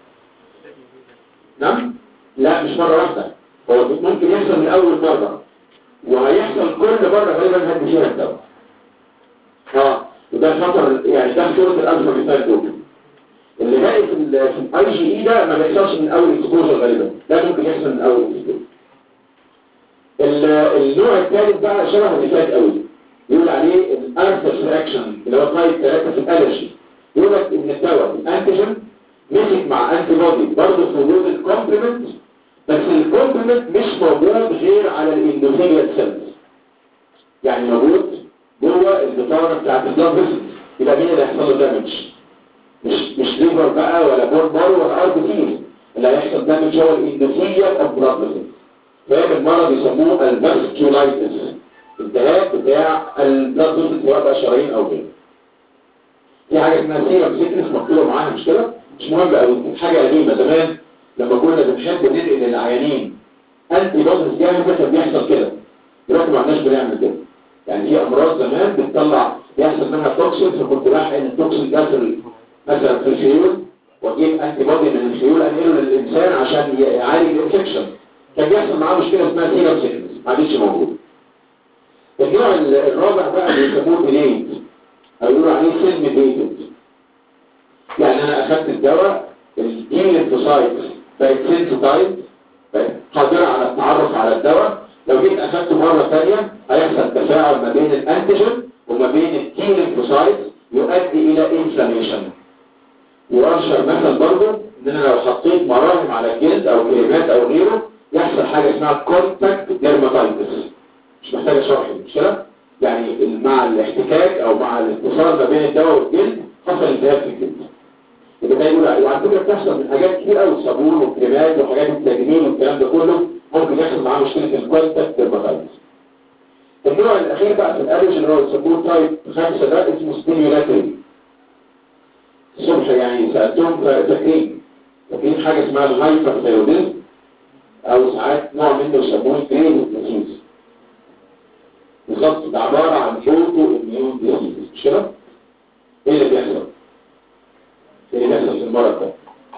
نعم لا مش مره واحده هو ممكن يحصل من اول مره وهيحصل كل مره غالبا هدي فيها الدواء اه وده خطر يعني ده خطوره الالفا مثال دول اللي باقي في ال في الاي جي اي ده ما بيحصلش من اول اكسبوجر غالبا ده ممكن يحصل من اول اكسبوجر النوع الثالث بقى شبه اللي فات قوي يقول عليه الارثس رياكشن اللي هو تايب 3 في الالرجي يقول لك ان الدواء الانتيجين مسك مع انتي بودي برضه في وجود الكومبلمنت بس الكومبلمنت مش موجود غير على الاندوثيليال سيلز يعني موجود جوه البطانه بتاعت البلاد فيسل يبقى مين اللي هيحصل له دامج مش مش ليفر بقى ولا بون مارو ولا ارض فيه اللي هيحصل دامج هو الاندوثيليال اوف بلاد فيسل فاهم المرض يسموه الفاسكولايتس التهاب بتاع البلاد فيسل سواء بقى شرايين او غيره في حاجه اسمها سيرم سيكنس مكتوبه معاها مش كده مش مهم قوي حاجه قديمه زمان لما كنا بنحب ننقل للعيانين انتي بوديز جامده كان بيحصل كده دلوقتي ما عندناش بنعمل كده يعني في امراض زمان بتطلع بيحصل منها توكسين فكنت رايح ان التوكسين ده في مثلا في الخيول واجيب انتي بودي من الخيول انقله للانسان عشان يعالج الانفكشن كان بيحصل معاه مشكله اسمها سيرم سيكنس ما عادش موجود النوع الرابع بقى بيسموه ديليت او يقولوا عليه سيلم ديتد يعني انا اخدت الدواء الدين للفوسايت بقت سنسيتايز قادرة على التعرف على الدواء لو جيت اخدته مرة ثانية هيحصل تفاعل ما بين الانتيجين وما بين التين ليمفوسايت يؤدي الى انفلاميشن واشهر مثل برضه ان انا لو حطيت مراهم على الجلد او كريمات او غيره يحصل حاجه اسمها كونتاكت ديرماتايتس مش محتاجه شرح مش كده يعني مع الاحتكاك او مع الاتصال ما بين الدواء والجلد حصل التهاب في الجلد يبقى ده يقول وعلى فكره بتحصل من حاجات كتير قوي صابون وكريمات وحاجات التجميل والكلام ده كله ممكن يحصل معاه مشكله الكونتاكت ديرماتايتس النوع الاخير بقى في الالرجي اللي هو السبور تايب 5 ده اسمه ستيميولاتري الصبح يعني سالتهم فاكرين فاكرين حاجه اسمها الهايبر ثايروديزم او ساعات نوع منه يسموه جريد ديزيز بالظبط ده عباره عن اوتو اميون ديزيز مش كده؟ ايه اللي بيحصل؟ ايه اللي بيحصل في المرض ده؟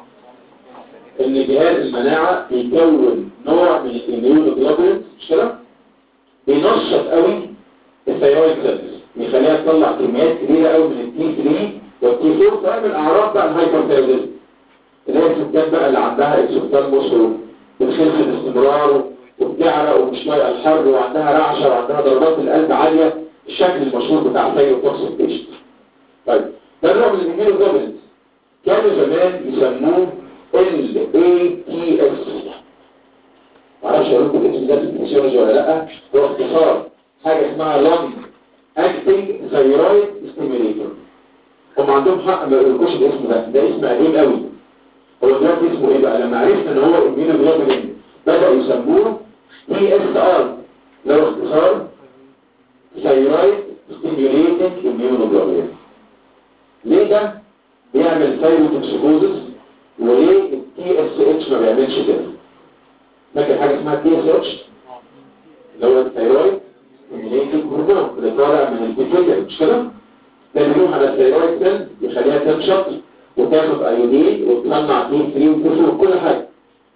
ان جهاز المناعه بيكون نوع من الاميون جلوبولينز مش كده؟ بينشط قوي الثيرويد سيلز بيخليها تطلع كميات كبيره قوي من التي 3 والتي 4 تعمل اعراض بقى الهايبرثايرويدزم اللي هي الستات بقى اللي عندها اكسوثالموس بتخف باستمرار وبتعرق ومش طايقه الحر وعندها رعشه وعندها ضربات القلب عاليه الشكل المشهور بتاع ثيروتوكسيك بيشنت طيب ده نوع من الهيموجلوبينز كانوا زمان يسموه ال اي تي اس معرفش اقول لكم الاسم ده في الفسيولوجي ولا لا هو اختصار حاجه اسمها لونج اكتنج ثايرويد ستيميوليتور هم عندهم حق ما يقولوش الاسم ده ده اسم قديم قوي هو دلوقتي اسمه ايه بقى لما عرفنا ان هو اميونوجلوبولين بدا يسموه تي اس ار لو اختصار ثايرويد ستيميوليتنج اميونوجلوبولين ليه ده بيعمل ثايروتوكسيكوزس وليه التي اس اتش ما بيعملش كده فاكر حاجه اسمها تي اس اتش اللي هو الثايرويد ستيميوليتنج هرمون اللي طالع من البيتيوتري مش كده ده بيروح على الثايرويد سيل يخليها تنشط وتاخد ايودين وتصنع تي 3 وتفرق وكل حاجه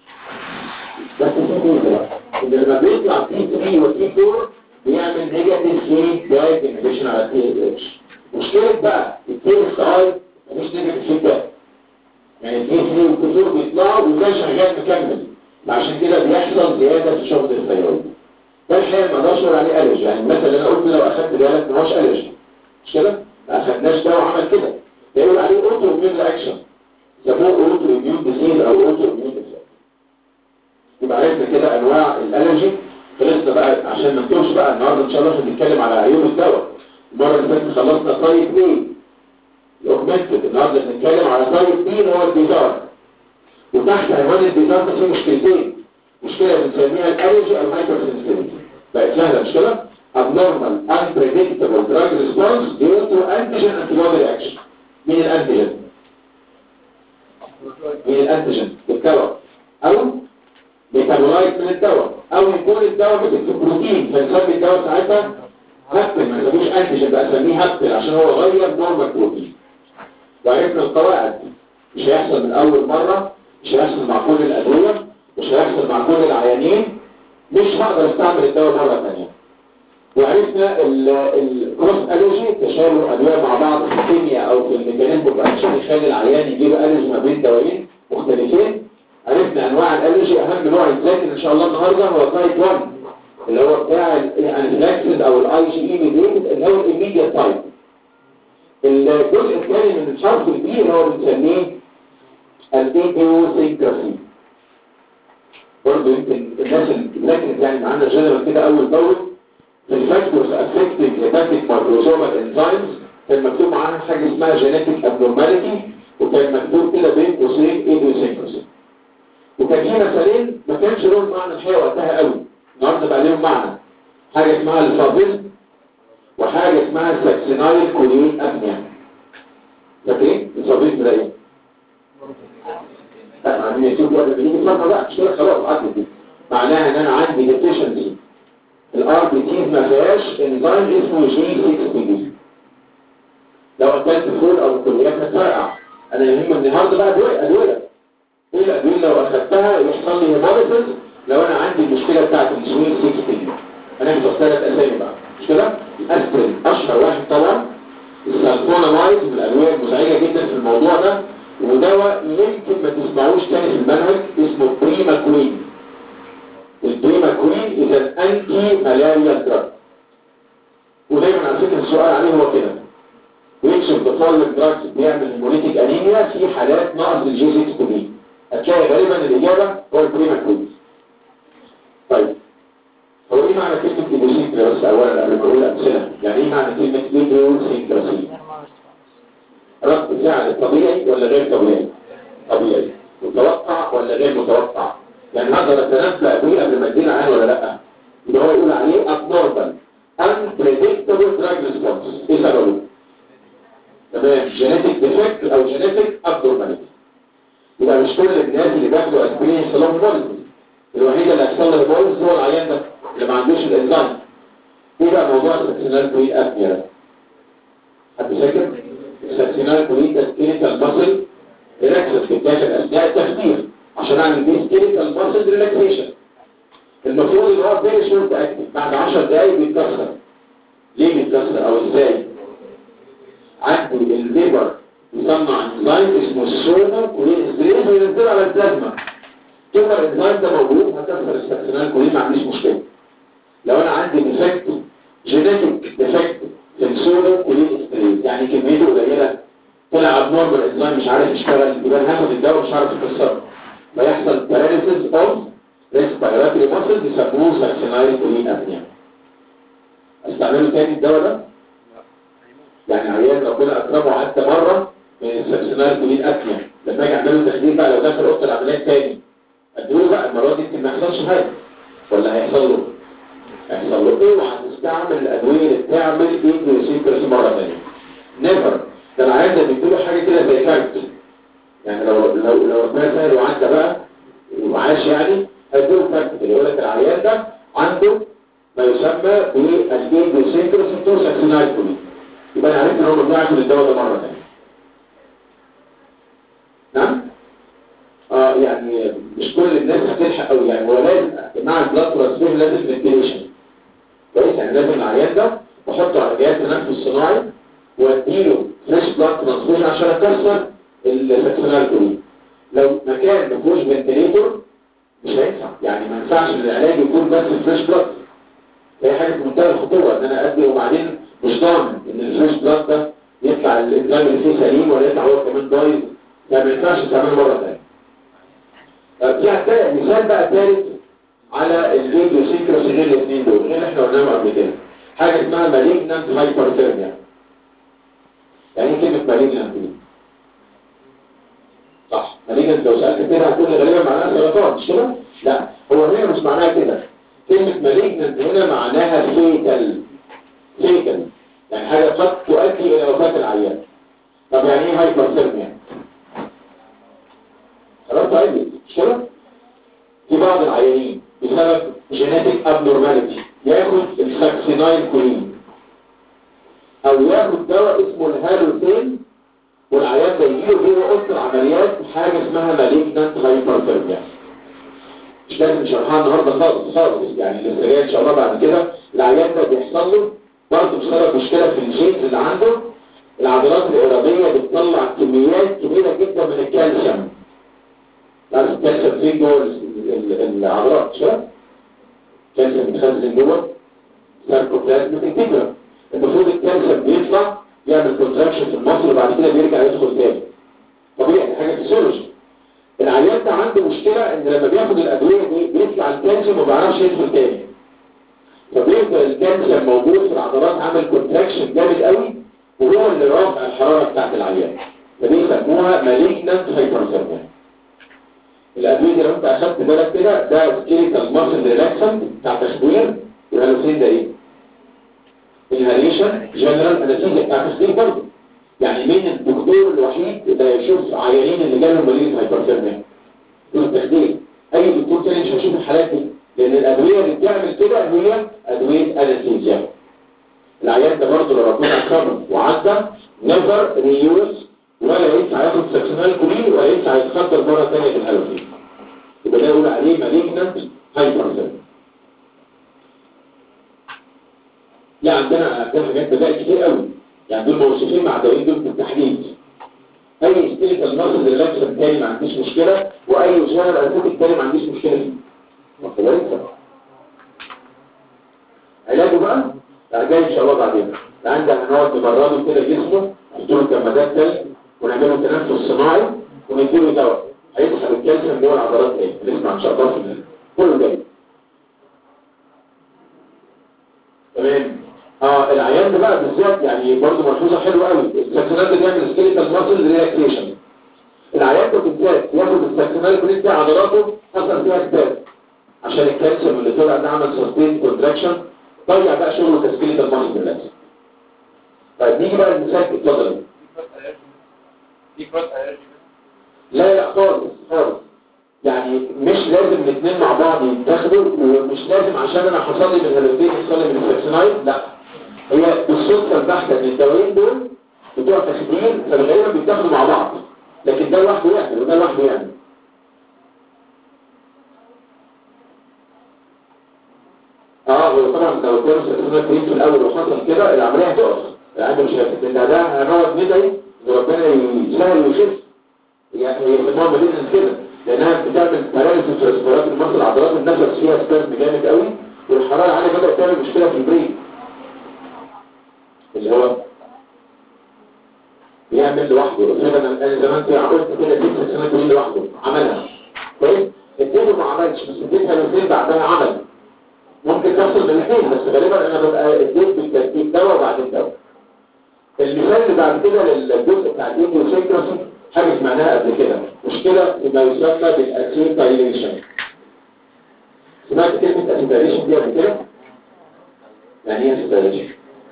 بس في ميزه بقى ان لما بيطلع تي 3 وتي 4 بيعمل نيجاتيف في دايت انهبيشن على التي اتش مشكله بقى التي اس اي مفيش نيجاتيف فيدباك يعني التي 3 والتي 4 بيطلعوا وده شغال مكمل عشان كده بيحصل زياده في شغل الثايرويد ده الحقيقه ما اقدرش اقول عليه الرجي يعني مثلا اللي انا قلت لو اخدت بالك ما هوش الرجي مش كده؟ ما اخدناش دواء عمل كده ده يقول عليه اوتو اميون رياكشن يسموه اوتو اميون ديزيز او اوتو اميون ديزيز يبقى عرفنا كده انواع الالرجي خلصنا بقى عشان ما نتوهش بقى النهارده ان شاء الله هنتكلم على عيوب الدواء المره اللي فاتت خلصنا طيب ايه الاوجمنتد النهارده بنتكلم على طيب بي اللي هو البيزار وتحت عنوان البيزار ده فيه مشكلتين مشكله بنسميها الالرجي او الهايبر سنسيتيفيتي بقت سهله مش كده abnormal unpredictable drug response due to antigen antibody reaction مين الانتيجين مين الانتيجين الدواء او ميتابولايت من الدواء او يكون الدواء مثل في بروتين فنسمي الدواء ساعتها هابل ما نسميش انتيجين بقى نسميه هابل عشان هو غير نورمال بروتين وعرفنا القواعد مش هيحصل من اول مره مش هيحصل مع كل الادويه مش هيحصل مع كل العيانين مش هقدر استعمل الدواء مره ثانيه وعرفنا الكروس الوجي تشابه ادويه مع بعض في الكيمياء او في الميكانيزم عشان يخلي العيان يجيب الوجي ما بين دوايين مختلفين عرفنا انواع الالرجي اهم نوع يتذاكر ان شاء الله النهارده هو تايب 1 اللي هو بتاع الانفلاكسز او الاي جي اي ميديتد اللي هو الاميديت تايب الجزء الثاني من الحرف البي اللي هو بنسميه الايديوسينكراسي برضه يمكن الناس اللي لكن يعني معانا جنرال كده اول باول في الفاكتورز افكتنج هيباتيك مايكروسومال انزيمز كان مكتوب معاها حاجه اسمها جينيتيك ابنورماليتي وكان مكتوب كده بين قوسين ايديوسينكراسي وكان في مثالين ما كانش لهم معنى الحقيقه وقتها قوي النهارده بقى لهم معنى حاجه اسمها الفابيزم وحاجه اسمها الساكسينايل كولين ابنيا فاكرين الفابيزم ده ايه؟ لا ما عندي يشوف وقت بيجي صفحه بقى مش كده خلاص عدت دي معناها ان انا عندي ديفيشنسي الار بي تيز ما فيهاش انزيم اسمه جي 6 بي لو اكلت فول او بكليات هتفرقع انا يهم النهارده بقى ادويه ادويه ايه الادويه لو اخدتها يحصل لي هيموليسيس لو انا عندي المشكله بتاعت الجي 6 بي هناخد ثلاث اسامي بقى مش كده الاسبرين اشهر واحد طبعا السلفونامايد من الادويه المزعجه جدا في الموضوع ده ودواء يمكن ما تسمعوش تاني في المنهج اسمه بريما كوين البريما كوين اذا انتي ملاريا دراج ودايما على فكره السؤال عليه هو كده which of the following drugs بيعمل هيموليتيك انيميا في حالات نقص الجي 6 بي هتلاقي غالبا الاجابه هو البريماتود طيب هو ايه معنى كلمه ايديوسينكراسي بس اولا قبل ما اقول امثله يعني ايه معنى كلمه ايديوسينكراسي رد فعل طبيعي ولا غير طبيعي طبيعي متوقع ولا غير متوقع يعني هقدر اتنبأ بيه قبل ما ادينا عين ولا لا اللي هو يقول عليه abnormal unpredictable drug response ايه سببه تمام جينيتك ديفكت او جينيتك abnormality يبقى مش كل الناس اللي بياخدوا اسبرين يحصل لهم بولز الوحيده اللي هيحصل لها بولز هو العيان ده اللي ما عندوش الانزيم ايه بقى موضوع السكسينال كوين ابنيا ده حد فاكر السكسينال كوين ده سكيليتال ماسل ريلاكسس بتاخد اثناء التخدير عشان اعمل بيه سكيليتال ماسل ريلاكسيشن المفروض ان هو فيري شورت اكتف بعد 10 دقايق بيتكسر ليه بيتكسر او ازاي عندي الليبر يصنع انزيم اسمه السوما كولين استريز وينزله على البلازما طول ما الانزيم ده موجود هكسر السكسينال كولين ما عنديش مشكله لو انا عندي ديفكت جينيتك ديفكت في السوما كولين استريز يعني كميته قليله طلع ابنورمال انزيم مش عارف يشتغل يبقى أنا هاخد الدواء مش عارف يكسره فيحصل باراليسيس اوف ريسبيراتوري ماسلز يسموه ساكسينايل كولين ابنيا استعمله تاني الدواء ده يعني عيان ربنا اكرمه حتى مره من الساكسينايل كولين ابنيا لما اجي اعمل له تخدير بقى لو دخل اوضه العمليات تاني اديله بقى المره دي يمكن ما يحصلش حاجه ولا هيحصل له هيحصل له اوعى تستعمل الادويه اللي بتعمل ايديوسيكرس مره ثانيه نيفر ده العيان ده بيديله حاجه كده زي كارت يعني لو لو لو ربنا سهل وعدى بقى وعاش يعني هيدوه كارت كده يقول لك العيان ده عنده ما يسمى بالايديوسيكرس تو ساكسينايل كولين يبقى انا عرفت ان هو ممنوع ياخد الدواء ده مره ثانيه نعم اه يعني مش كل الناس هتلحق قوي يعني هو لازم مع البلاد ترانسفير لازم فنتيليشن كويس يعني لازم العيان ده بحطه على جهاز تنفس صناعي واديله فريش بلاد ترانسفير عشان اكسر السكسونال كولين لو مكان ما فيهوش فنتيليتور مش هينفع يعني ما ينفعش العلاج يكون بس فريش بلاد هي حاجه في منتهى الخطوره ان انا ادي وبعدين مش ضامن ان الفريش بلاد ده يطلع الانزيم اللي فيه سليم ولا يطلع هو كمان بايظ يعني ما ينفعش تعمله مره ثانيه في هتلاقي مثال بقى ثالث على الفيديو سيكرس غير الاثنين دول غير اللي احنا قلناهم قبل كده حاجه اسمها مالجنانت هايبرثيرميا يعني ايه كلمه مالجنانت دي صح مالجنانت لو سالت كده هتقول لي غالبا معناها سرطان مش كده لا هو هنا مش معناها كده كلمه مالجنانت هنا معناها فيتال فيتال يعني حاجه قد تؤدي الى وفاه العيان طب يعني ايه هايبرثيرميا خلاص طيب مش كده في بعض العيانين بسبب جينيتك ابنورماليتي ياخد الساكسينايل كولين او ياخد دواء اسمه الهالوثين والعيان ده يجيله جوه اوضه العمليات حاجه اسمها مالجنانت هايبرثيرميا مش لازم نشرحها النهارده خالص خالص يعني لسه جاي ان شاء الله بعد كده العيان ده بيحصل له برضه بسبب مشكله في الجينز اللي عنده العضلات الاراديه بتطلع كميات كبيره جدا من الكالسيوم تعرف الكالسيوم فين جوه العضلات شو الكالسيوم بيتخزن جوه ساركوبلازم انتجرا المفروض الكالسيوم بيطلع يعمل كونتراكشن في المصل وبعد كده بيرجع يدخل تاني طبيعي حاجه فيسيولوجي العيان ده عنده مشكله ان لما بياخد الادويه دي بيطلع الكالسيوم وما بيعرفش يدخل تاني فبيفضل الكالسيوم موجود في العضلات عامل كونتراكشن جامد قوي وهو اللي رافع الحراره بتاعت العيان فدي يسموها مالجنانت هايبرثيرميا الادويه دي لو انت اخدت بالك كده ده سكيليتال ماسل ريلاكسنت بتاع تشوير والهالوسين ده ايه الهاليشن جنرال انستيزيا بتاع تشوير برضه يعني مين الدكتور الوحيد اللي يشوف عيانين اللي جالهم مالين هايبرثيرميا دول التخدير اي دكتور تاني مش هيشوف الحالات دي لان الادويه اللي بتعمل كده هي ادويه انستيزيا العيان ده برضه لو ربنا اكرمه وعدى نيفر ريوز ولا ينفع ياخد سكسنال كولين ولا ينفع يتخدر مرة ثانية في الهالوفين يبقى ده يقول عليه مالجنانت هايبرثيرميا لا عندنا عندنا حاجات بدائل كتير قوي يعني دول موصوفين مع دوايين دول بالتحديد اي ستيليكال ماسل ريلاكسن تاني ما عنديش مشكلة واي جنرال انستيك تاني ما عنديش مشكلة فيه ما خلاص علاجه بقى لا جاي ان شاء الله بعدين عندنا هنقعد نبرده كده جسمه له كمادات تلج ونعمله تنفس صناعي ونديله دواء هيسحب الكالسيوم جوه العضلات ايه نسمع ان شاء الله في كله جاي تمام اه العيان ده بقى بالذات يعني برضه ملحوظه حلوه قوي السكسونال ده بيعمل سكيليتال ماسل ريلاكسيشن العيان ده بالذات ياخد السكسونال كلين دي عضلاته حصل فيها كتاب عشان الكالسيوم اللي طلع ده عمل سستين كونتراكشن ضيع بقى شغله كسكيليتال ماسل ريلاكس طيب نيجي بقى للمثال اتفضل في كروس الرجي لا لا خالص خالص يعني مش لازم الاثنين مع بعض يتاخدوا ومش لازم عشان انا حصل لي من هالوتين يحصل لي من الفلكسنايد لا هي بالصدفه البحته ان الدوايين دول بتوع تخدير فالغالبا بيتاخدوا مع بعض لكن ده لوحده يعمل وده لوحده يعمل اه هو طبعا لو كانوا سلسلة كريم في الاول وحصل كده العمليه هتقف العمليه مش هتقف لان ده هنقعد ندعي ان ربنا يسهل ويخف يعني هي يسموها مدينة كده لانها بتعمل باراليسيس في رسبيرات المصل عضلات النفس فيها سبازم جامد قوي والحراره عاليه بدات تعمل مشكله في البرين اللي هو بيعمل لوحده غالبا انا زمان كنت قلت كده ست سنوات دي لوحده عملها كويس اديته ما عملش بس اديتها الاثنين بعدها عمل ممكن تحصل بالاثنين بس غالبا انا ببقى اديت بالترتيب دواء وبعدين دواء المثال اللي بعد كده للجزء بتاع الاندوسيكراسي حاجة سمعناها قبل كده مشكلة بما يسمى بالاسيتايليشن سمعت كلمة اسيتايليشن دي قبل كده؟ يعني ايه اسيتايليشن؟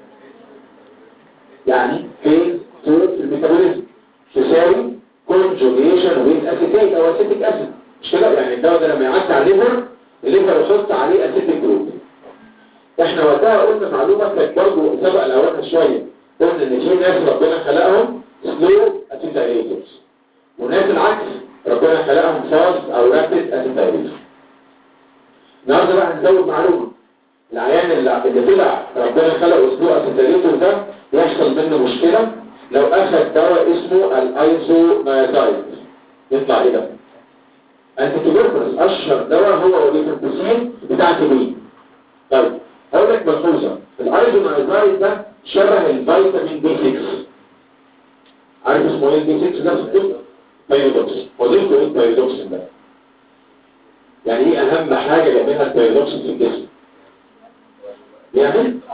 يعني فين صورة الميتابوليزم تساوي كونجوجيشن ويز اسيتيت او اسيتيك اسيد مش كده يعني الدواء ده لما يعدي على الليفر الليفر يحط عليه اسيتيك جروب احنا وقتها قلنا معلومة كانت برضه سبق الاوقات شوية قلنا ان في ناس ربنا خلقهم سلو اسيتايليتورز وناس العكس ربنا خلقهم فاست او رابيد اسيتايليتور النهارده بقى هنزود معلومه العيان اللي, اللي طلع ربنا خلقه سلو اسيتايليتور ده يحصل منه مشكله لو اخذ دواء اسمه الايزونايزايد يطلع ايه ده؟ انتي تيوبركلوز اشهر دواء هو وليفربوسين بتاع تبين طيب هقول لك ملحوظه الايزونايزايد ده شبه الفيتامين بي 6 عارف اسمه ايه البي 6 ده في الطب بايودوكسين وظيفته ايه البايودوكسين ده يعني ايه اهم حاجه يعملها البايودوكسين في الجسم بيعمل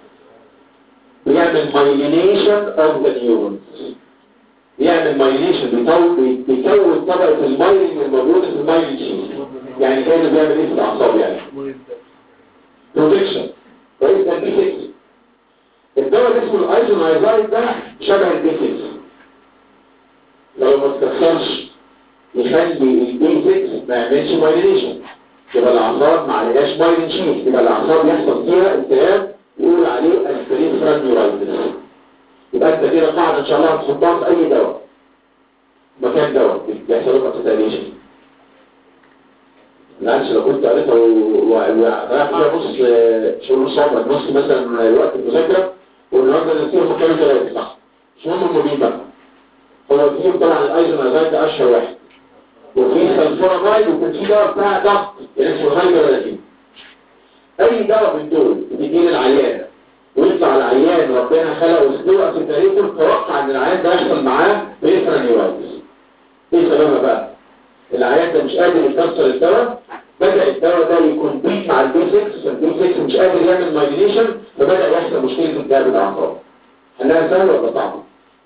بيعمل مايلينيشن اوف ذا نيورونز بيعمل مايلينيشن بيكون بيكون طبقه المايلين الموجوده في المايلين شيت يعني كانه بيعمل ايه في الاعصاب يعني بروتكشن كويس ده البي 6 الدواء اللي اسمه الايزونايزايد ده شبه البي 6 لو ما تكسرش يخلي البي 6 ما يعملش مايلينيشن يبقى الاعصاب ما عليهاش مايلين شيت يبقى الاعصاب يحصل فيها التهاب يقول عليه البريفرال نيورايتس يبقى انت كده قاعده ان شاء الله هتحطها في اي دواء مكان دواء بيحصل لك اسيتاليشن معلش لو كنت قريتها ورايح فيها نص شهور نص عمرك نص مثلا وقت المذاكره والنهارده نسير مكانه ثلاثه صح مش مهم هم مين بقى هو فيهم طبعا الايزونازايد ده اشهر واحد وفي سلفونامايد وكان في دواء بتاع ضغط يعني اسمه هايبرلازين اي دواء من دول بيجي للعيان ويطلع العيان ربنا خلقه سلو اسيتاريتور توقع ان العيان ده يحصل معاه بريفرال نيورايتس ايه سببها بقى العيان ده مش قادر يكسر الدواء بدأ الدواء ده يكون مع البي 6 فالبي 6 مش قادر يعمل مايلينيشن فبدأ يحصل مشكلة التهاب الأعصاب هنلاقيها سهلة ولا صعبة؟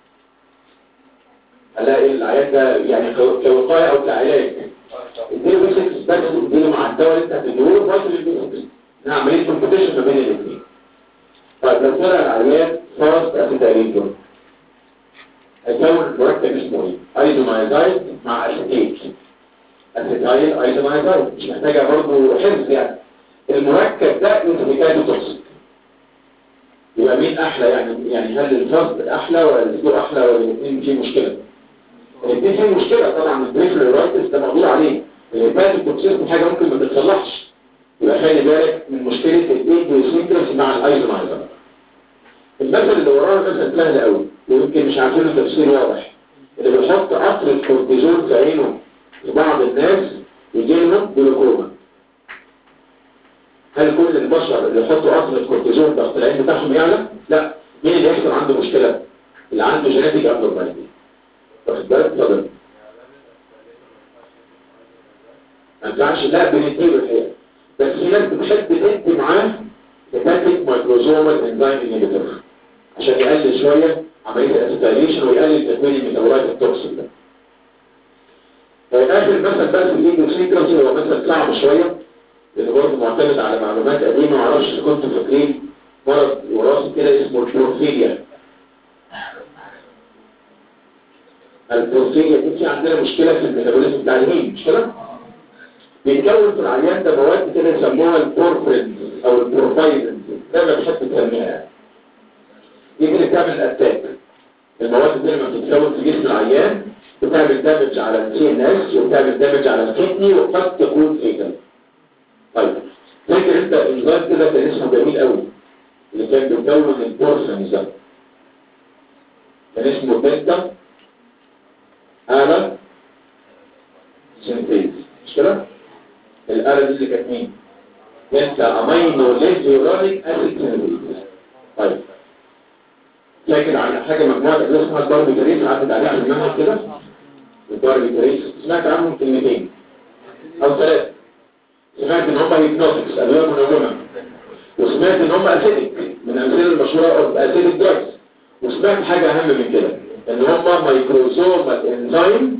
هنلاقي العيان ده يعني كوقاية أو كعلاج اديله بي 6 بس اديله مع الدواء اللي انت هتديله فاصل البي 6 انها عملية كومبيتيشن ما بين الاثنين طيب لو طلع العيان فاست اسيتاليتور هيكون مركب اسمه ايه؟ ايزومايزايد مع اسيتيت اسيتايل ايزومايزايد مش محتاجه برضه حفظ يعني المركب ده انتيكاتو توكسيك يبقى مين احلى يعني يعني هل الفاست احلى ولا الاسبوع احلى ولا الاثنين فيه مشكله الاثنين فيه مشكله طبعا البريفرال رايتس ده مقدور عليه الهيباتيك توكسيك حاجه ممكن ما تتصلحش يبقى خلي بالك من مشكله الايديوسينكراسي مع الايزومايزايد المثل اللي وراه مثل سهل قوي ويمكن مش عارفين له تفسير واضح اللي بيحط قطر الكورتيزون في عينه لبعض الناس يجي لهم جلوكوما هل كل البشر اللي يحطوا قطر الكورتيزون ضغط العين بتاعهم يعلى؟ لا مين اللي يحصل عنده مشكلة؟ اللي عنده جينيتيك ابنورماليتي واخد بالك اتفضل ما ينفعش لا بنديله الحقيقه بس في ناس بتحب تدي معاه هيباتيك مايكروزومال انزيم انهبيتور عشان يقلل شويه عمليه الاسيتايليشن ويقلل تكوين الميتابولايت التوكسين ده طيب اخر مثل بقى في الايدوسيكراسي هو مثل صعب شويه لانه برضه معتمد على معلومات قديمه معرفش اذا كنتوا فاكرين مرض وراثي كده اسمه البروفيليا البروفيليا دي في عندنا مشكله في الميتابوليزم بتاع الهيم مش كده؟ بيتكون في العيان ده مواد كده يسموها البورفرين او البروفايلنز زي ما بتحب تسميها يعني دي كده بتعمل اتاك المواد دي لما بتتكون في جسم العيان بتعمل دامج على السي ان اس وبتعمل دامج على الكدني وقد تكون فيتال طيب فاكر انت انزيم كده كان اسمه جميل قوي اللي كان بيكون البورفرين ده كان اسمه بيتا انا سنتيز مش كده؟ الآلة دي اللي كانت مين؟ انت امينو ليزيورانيك اسيد سينابيز طيب لكن على حاجة مجموعة اللي اسمها الباربيتريس عدت عليها على المنهج كده الباربيتريس سمعت عنهم كلمتين او ثلاثة سمعت ان هم هيبنوتكس ادوية منومة وسمعت ان هم اسيدك من امثله المشهورة اوف اسيدك دراجز وسمعت حاجة اهم من كده ان هم مايكروزومال انزيم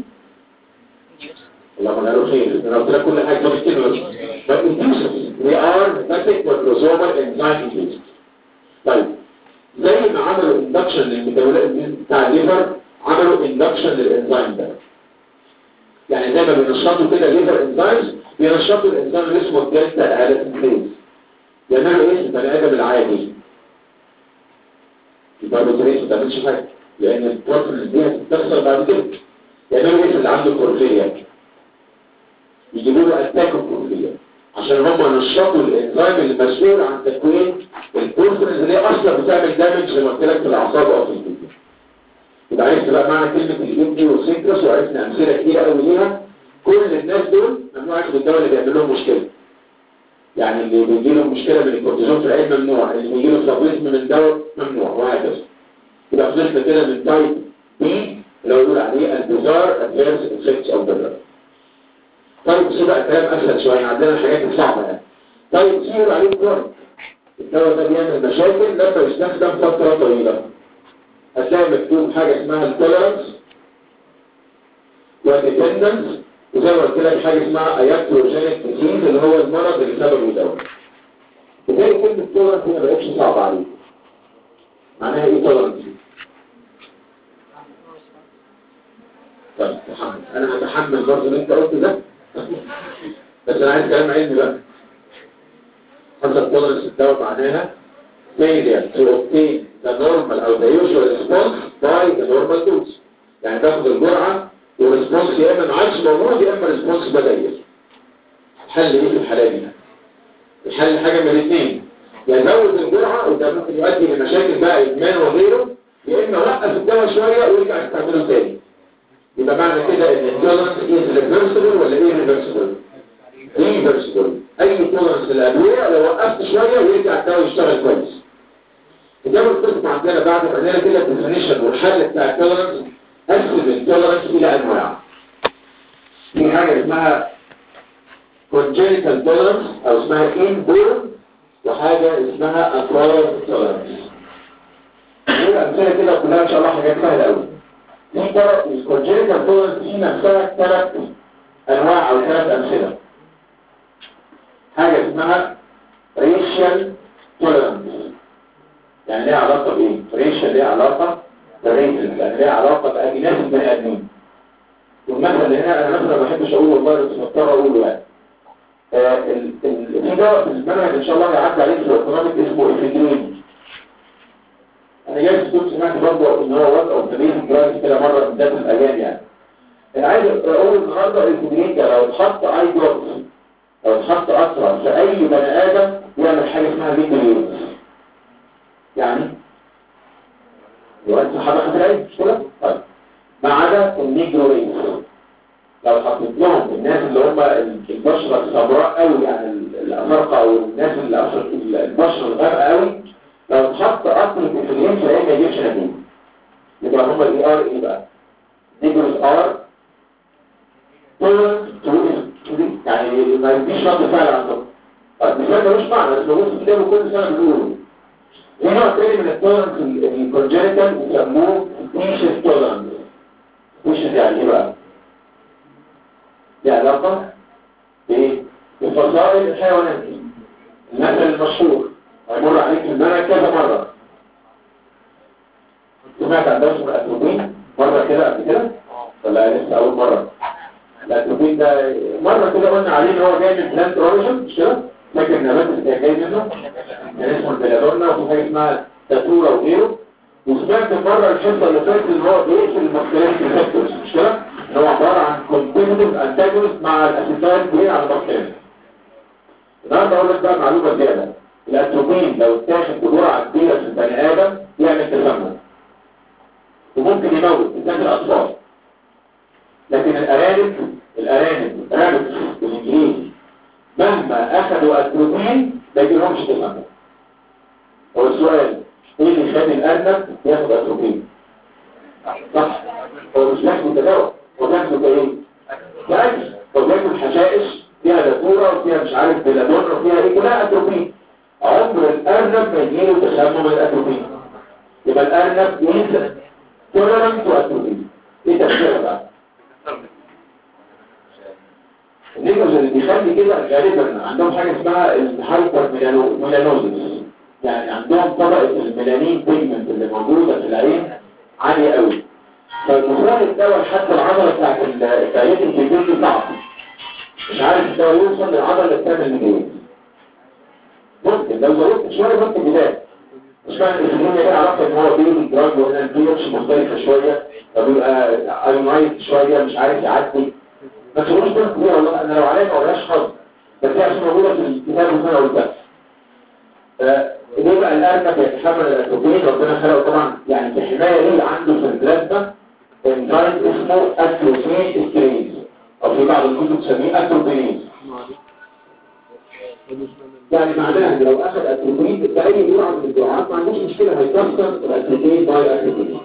اللهم قالوا خير انا قلت لك كل حاجه ما بتكلمش but induces we are hepatic microsomal enzyme induced طيب زي ما عملوا induction للميتابولات بتاع الليفر عملوا induction للانزيم ده يعني زي ما بينشطوا كده الليفر انزيمز بينشطوا الانزيم اللي اسمه الدلتا اليسنفيز يعملوا ايه البني ادم العادي يبقى بتريس ما تعملش حاجه لان البروتين دي هتتكسر بعد كده يعملوا ايه اللي عنده كورفيليا يجيبوا له اتاك البروفيليا عشان هم نشطوا الانزيم اللي مسؤول عن تكوين البروفيلز اللي هي اصلا بتعمل دامج زي ما قلت لك في الاعصاب او في الجسم يبقى عرفت بقى معنى كلمه الايدي والسينكرس وعرفنا امثله كتير قوي ليها كل الناس دول ممنوع ياخدوا الدواء اللي بيعمل لهم مشكله يعني اللي بيجي له مشكله من الكورتيزون في العين ممنوع اللي بيجي له ترابيزم من الدواء ممنوع وهكذا يبقى خلصنا كده من تايب بي اللي هو يقول عليه البيزار ادفيرس افكتس اوف ذا طيب سي بقى كلام اسهل شويه عندنا الحاجات الصعبه يعني طيب سي يقول عليه كورن الدواء ده بيعمل مشاكل لما يستخدم فتره طويله هتلاقي مكتوب حاجه اسمها التولرنس والديبندنس وزي ما قلت لك حاجه اسمها اياتروجينيك ديزيز اللي هو المرض اللي سببه دواء وزي كلمه تولرنس هي ما بقتش صعبه عليك معناها ايه تولرنس طيب تحمل انا هتحمل برضه اللي انت قلت ده بس انا عايز كلام علمي بقى حسب تولرنس الدواء معناها failure to obtain the normal او the usual response by the normal dose يعني تاخد الجرعة والريسبونس يا اما ما عادش موجود يا اما الريسبونس بدأيل الحل ايه في الحالة دي الحل حاجة من الاثنين يا زود الجرعة وده ممكن يؤدي لمشاكل بقى ادمان وغيره يا اما وقف الدواء شوية ويرجع يستعمله تاني يبقى معنى كده ان التولرنس از ريفرسبل ولا ايه ريفرسبل ريفرسبل اي تولرنس للادويه لو وقفت شويه ويرجع الدواء يشتغل كويس الجامعة القسم عندنا بعد ما عندنا كده الديفينيشن والحل بتاع التولرنس قسم التولرنس الى انواع في حاجه اسمها congenital tolerance او اسمها inborn وحاجه اسمها acquired tolerance دول امثله كده كلها ان شاء الله حاجات سهله قوي في طرق الكونجنتال تولرنس دي نفسها ثلاث انواع او ثلاث امثله حاجه اسمها ريشيال تولرنس يعني ليها علاقه بايه ريشيال ليها علاقه بريشيال يعني ليها علاقه باجناس البني ادمين والمثل اللي هنا انا مثلا ما بحبش اقول والله بس مضطر اقوله يعني آه ال- ال- في دواء في المنهج ان شاء الله هيعدي عليك في الاوتونوميك اسمه افيدرين انا جاي كنت سمعت برضه ان هو وضع اوبتمين دراجز كده مره من ذات الايام يعني انا عايز اقول النهارده الكوميديا ده لو اتحط اي دروبس لو اتحط اسرع في اي بني ادم يعمل حاجه اسمها فيديو يعني يؤدي حركه في العين مش كده؟ طيب ما عدا النيجرو ريس لو حطيت لهم الناس اللي هم البشره السمراء قوي يعني الافارقه او الناس اللي البشره الغامقه قوي لو اتحط قطر بنفلين في العين ما يجيبش نتيجه يبقى هما الاي ار ايه بقى نيجروس ار tolerant to to- يعني ما يديش رد فعل عندهم طيب مثال ملوش معنى بس موجود في كتابه كل سنه بنقوله في نوع تاني من التولرنس الكونجنتال بيسموه سبيشيس تولرنس سبيشيس يعني ايه بقى؟ دي علاقه بايه؟ بفصائل الحيوانات المثل المشهور هيمر عليك في المنهج كذا مره سمعت عن درس الاتروبين مره كده قبل كده ولا لسه اول مره الاتروبين ده مره كده قلنا عليه ان هو جاي من بلانت اوريجن مش كده فاكر نبات اللي جاي منه كان اسمه البلادونا وفي حاجه اسمها تاتورا وغيره وسمعت مره الحصه اللي فاتت ان هو بيقفل الماسكلين ريسبتورز مش كده ان هو عباره عن كومبيتيتيف انتاجونست مع الاسيتايل كوين على الماسكلين النهارده اقول لك بقى معلومه زياده الاتروبين لو اتاخد بجرعه كبيره في البني ادم يعمل تسمم وممكن يموت بالذات الاطفال لكن الارانب الارانب رابط بالانجليزي مهما اخذوا اتروبين ما يجيلهمش تسمم هو السؤال ايه اللي يخلي الارنب ياخد اتروبين صح هو مش بياخد دواء هو بياخد ايه اكل هو بياكل حشائش فيها داتورا وفيها مش عارف بلادون وفيها ايه كلها اتروبين عمر الارنب ما يجيله تسمم الاتروبين يبقى الارنب ينزل تولرنت واتروبين ايه تفسيرها بقى النيجوز اللي بيخلي كده غالبا عندهم حاجه اسمها الهايبر ميلانوزيس يعني عندهم طبقه الميلانين بيجمنت اللي موجوده في العين عاليه قوي فالمفروض الدواء حتى العضله بتاعت الدايت الجلدي صعب مش عارف الدواء يوصل للعضله اللي بتعمل ميلانين ممكن لو زودت شويه ممكن يبان مش معنى الانسولين ليه علاقه ان هو بيدي دراج وهنا البيوتش مختلفه شويه فبيبقى ايونايت شويه مش عارف يعدي ما تقولوش ده كتير والله انا لو عليا ما اقولهاش خالص بس هي عشان موجوده في الكتاب اللي انا قلتها ليه بقى الارنب يتحمل الاتروبين ربنا خلقه طبعا يعني في حمايه ليه عنده في البلازما انزيم اسمه اتروبين استريز او في بعض الكتب تسميه اتروبينيز يعني معناها ان لو اخذ اتروبين باي جرعه من الجرعات ما عندوش مشكله هيكسر الاتروبين باي اتروبين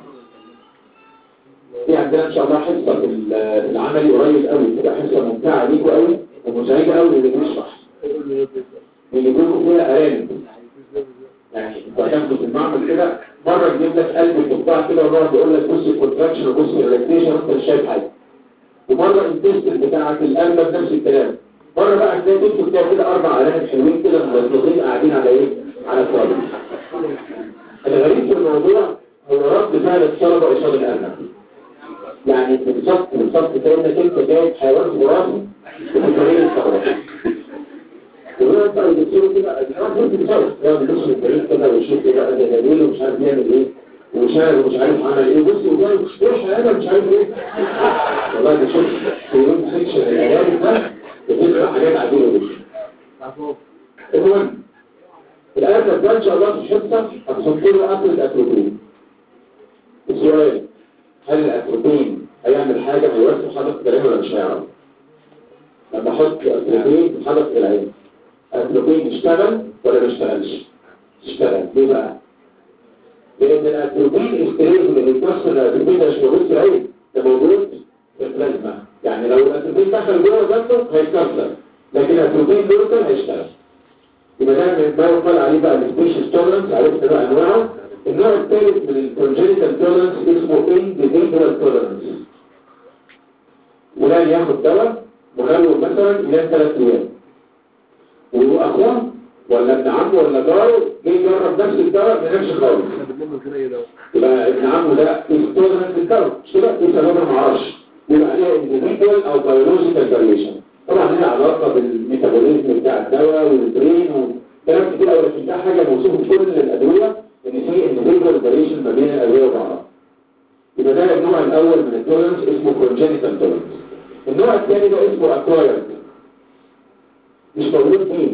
في عندنا ان شاء الله حصه في العملي قريب قوي كده حصه ممتعه ليكوا قوي ومزعجه قوي اللي بيشرح اللي بيقولوا فيها ارانب يعني انت هتاخده في المعمل كده مره يجيب لك قلب الضفدع كده ويقعد يقول لك بص الكونتراكشن وبص الريلاكسيشن وانت مش شايف حاجه ومره التست بتاعت الارنب نفس الكلام مرة بقى هتلاقي تكتب كده كده أربع أرانب حلوين كده ملزقين قاعدين على إيه؟ على الفاضي. الغريب في الموضوع هو رد فعل الطلبة قصاد الأرنب. يعني بالظبط بالظبط كأنك أنت جايب حيوان خرافي وبتوريه الثورة. ويقعد بقى يبصوا كده الحيوان ممكن يتصرف يقعد يبص من بعيد كده ويشوف كده ده جميل ومش عارف يعمل إيه وشاعر ومش عارف عمل ايه بص وجاي ايه حيوان مش عارف ايه والله ده شوف في يوم سيكشن الأرانب ده بتبقى حاجات عجيبة جدا المهم الآن ده إن شاء الله في الحصة هتحط له أكل الأتروبين السؤال هل الأتروبين هيعمل حاجة هيوسع حدث العين ولا مش هيعرف؟ لما أحط أتروبين في حدث العين الأتروبين يشتغل ولا ما يشتغلش؟ يشتغل ليه بقى؟ لأن الأتروبين استريز اللي بيكسر الأتروبين ده مش موجود في العين ده موجود في البلازما يعني لو الاتروبين دخل جوه جنبه هيتكسر لكن الاتروبين لوكال هيشتغل يبقى ده من ما يقال عليه بقى السبيشيس تولرنس عرفنا بقى انواعه النوع الثالث من الكونجنتال تولرنس اسمه individual تولرنس فلان ياخد دواء مخلوق مثلا ينام ثلاث ايام واخوه ولا ابن عمه ولا جاره جه يجرب نفس الدواء ما نامش خالص يبقى ابن عمه ده استولرنس الدواء مش كده ايه سببه ما اعرفش يبقى عليها individual او biological variation طبعا ليها علاقة بالميتابوليزم بتاع الدواء والبرين وكلام كتير قوي لكن ده حاجة موصوفة في كل الأدوية إن في individual variation ما بين الأدوية وبعضها يبقى ده النوع الأول من التولرنس اسمه congenital tolerance النوع الثاني ده اسمه acquired مش موجود فيه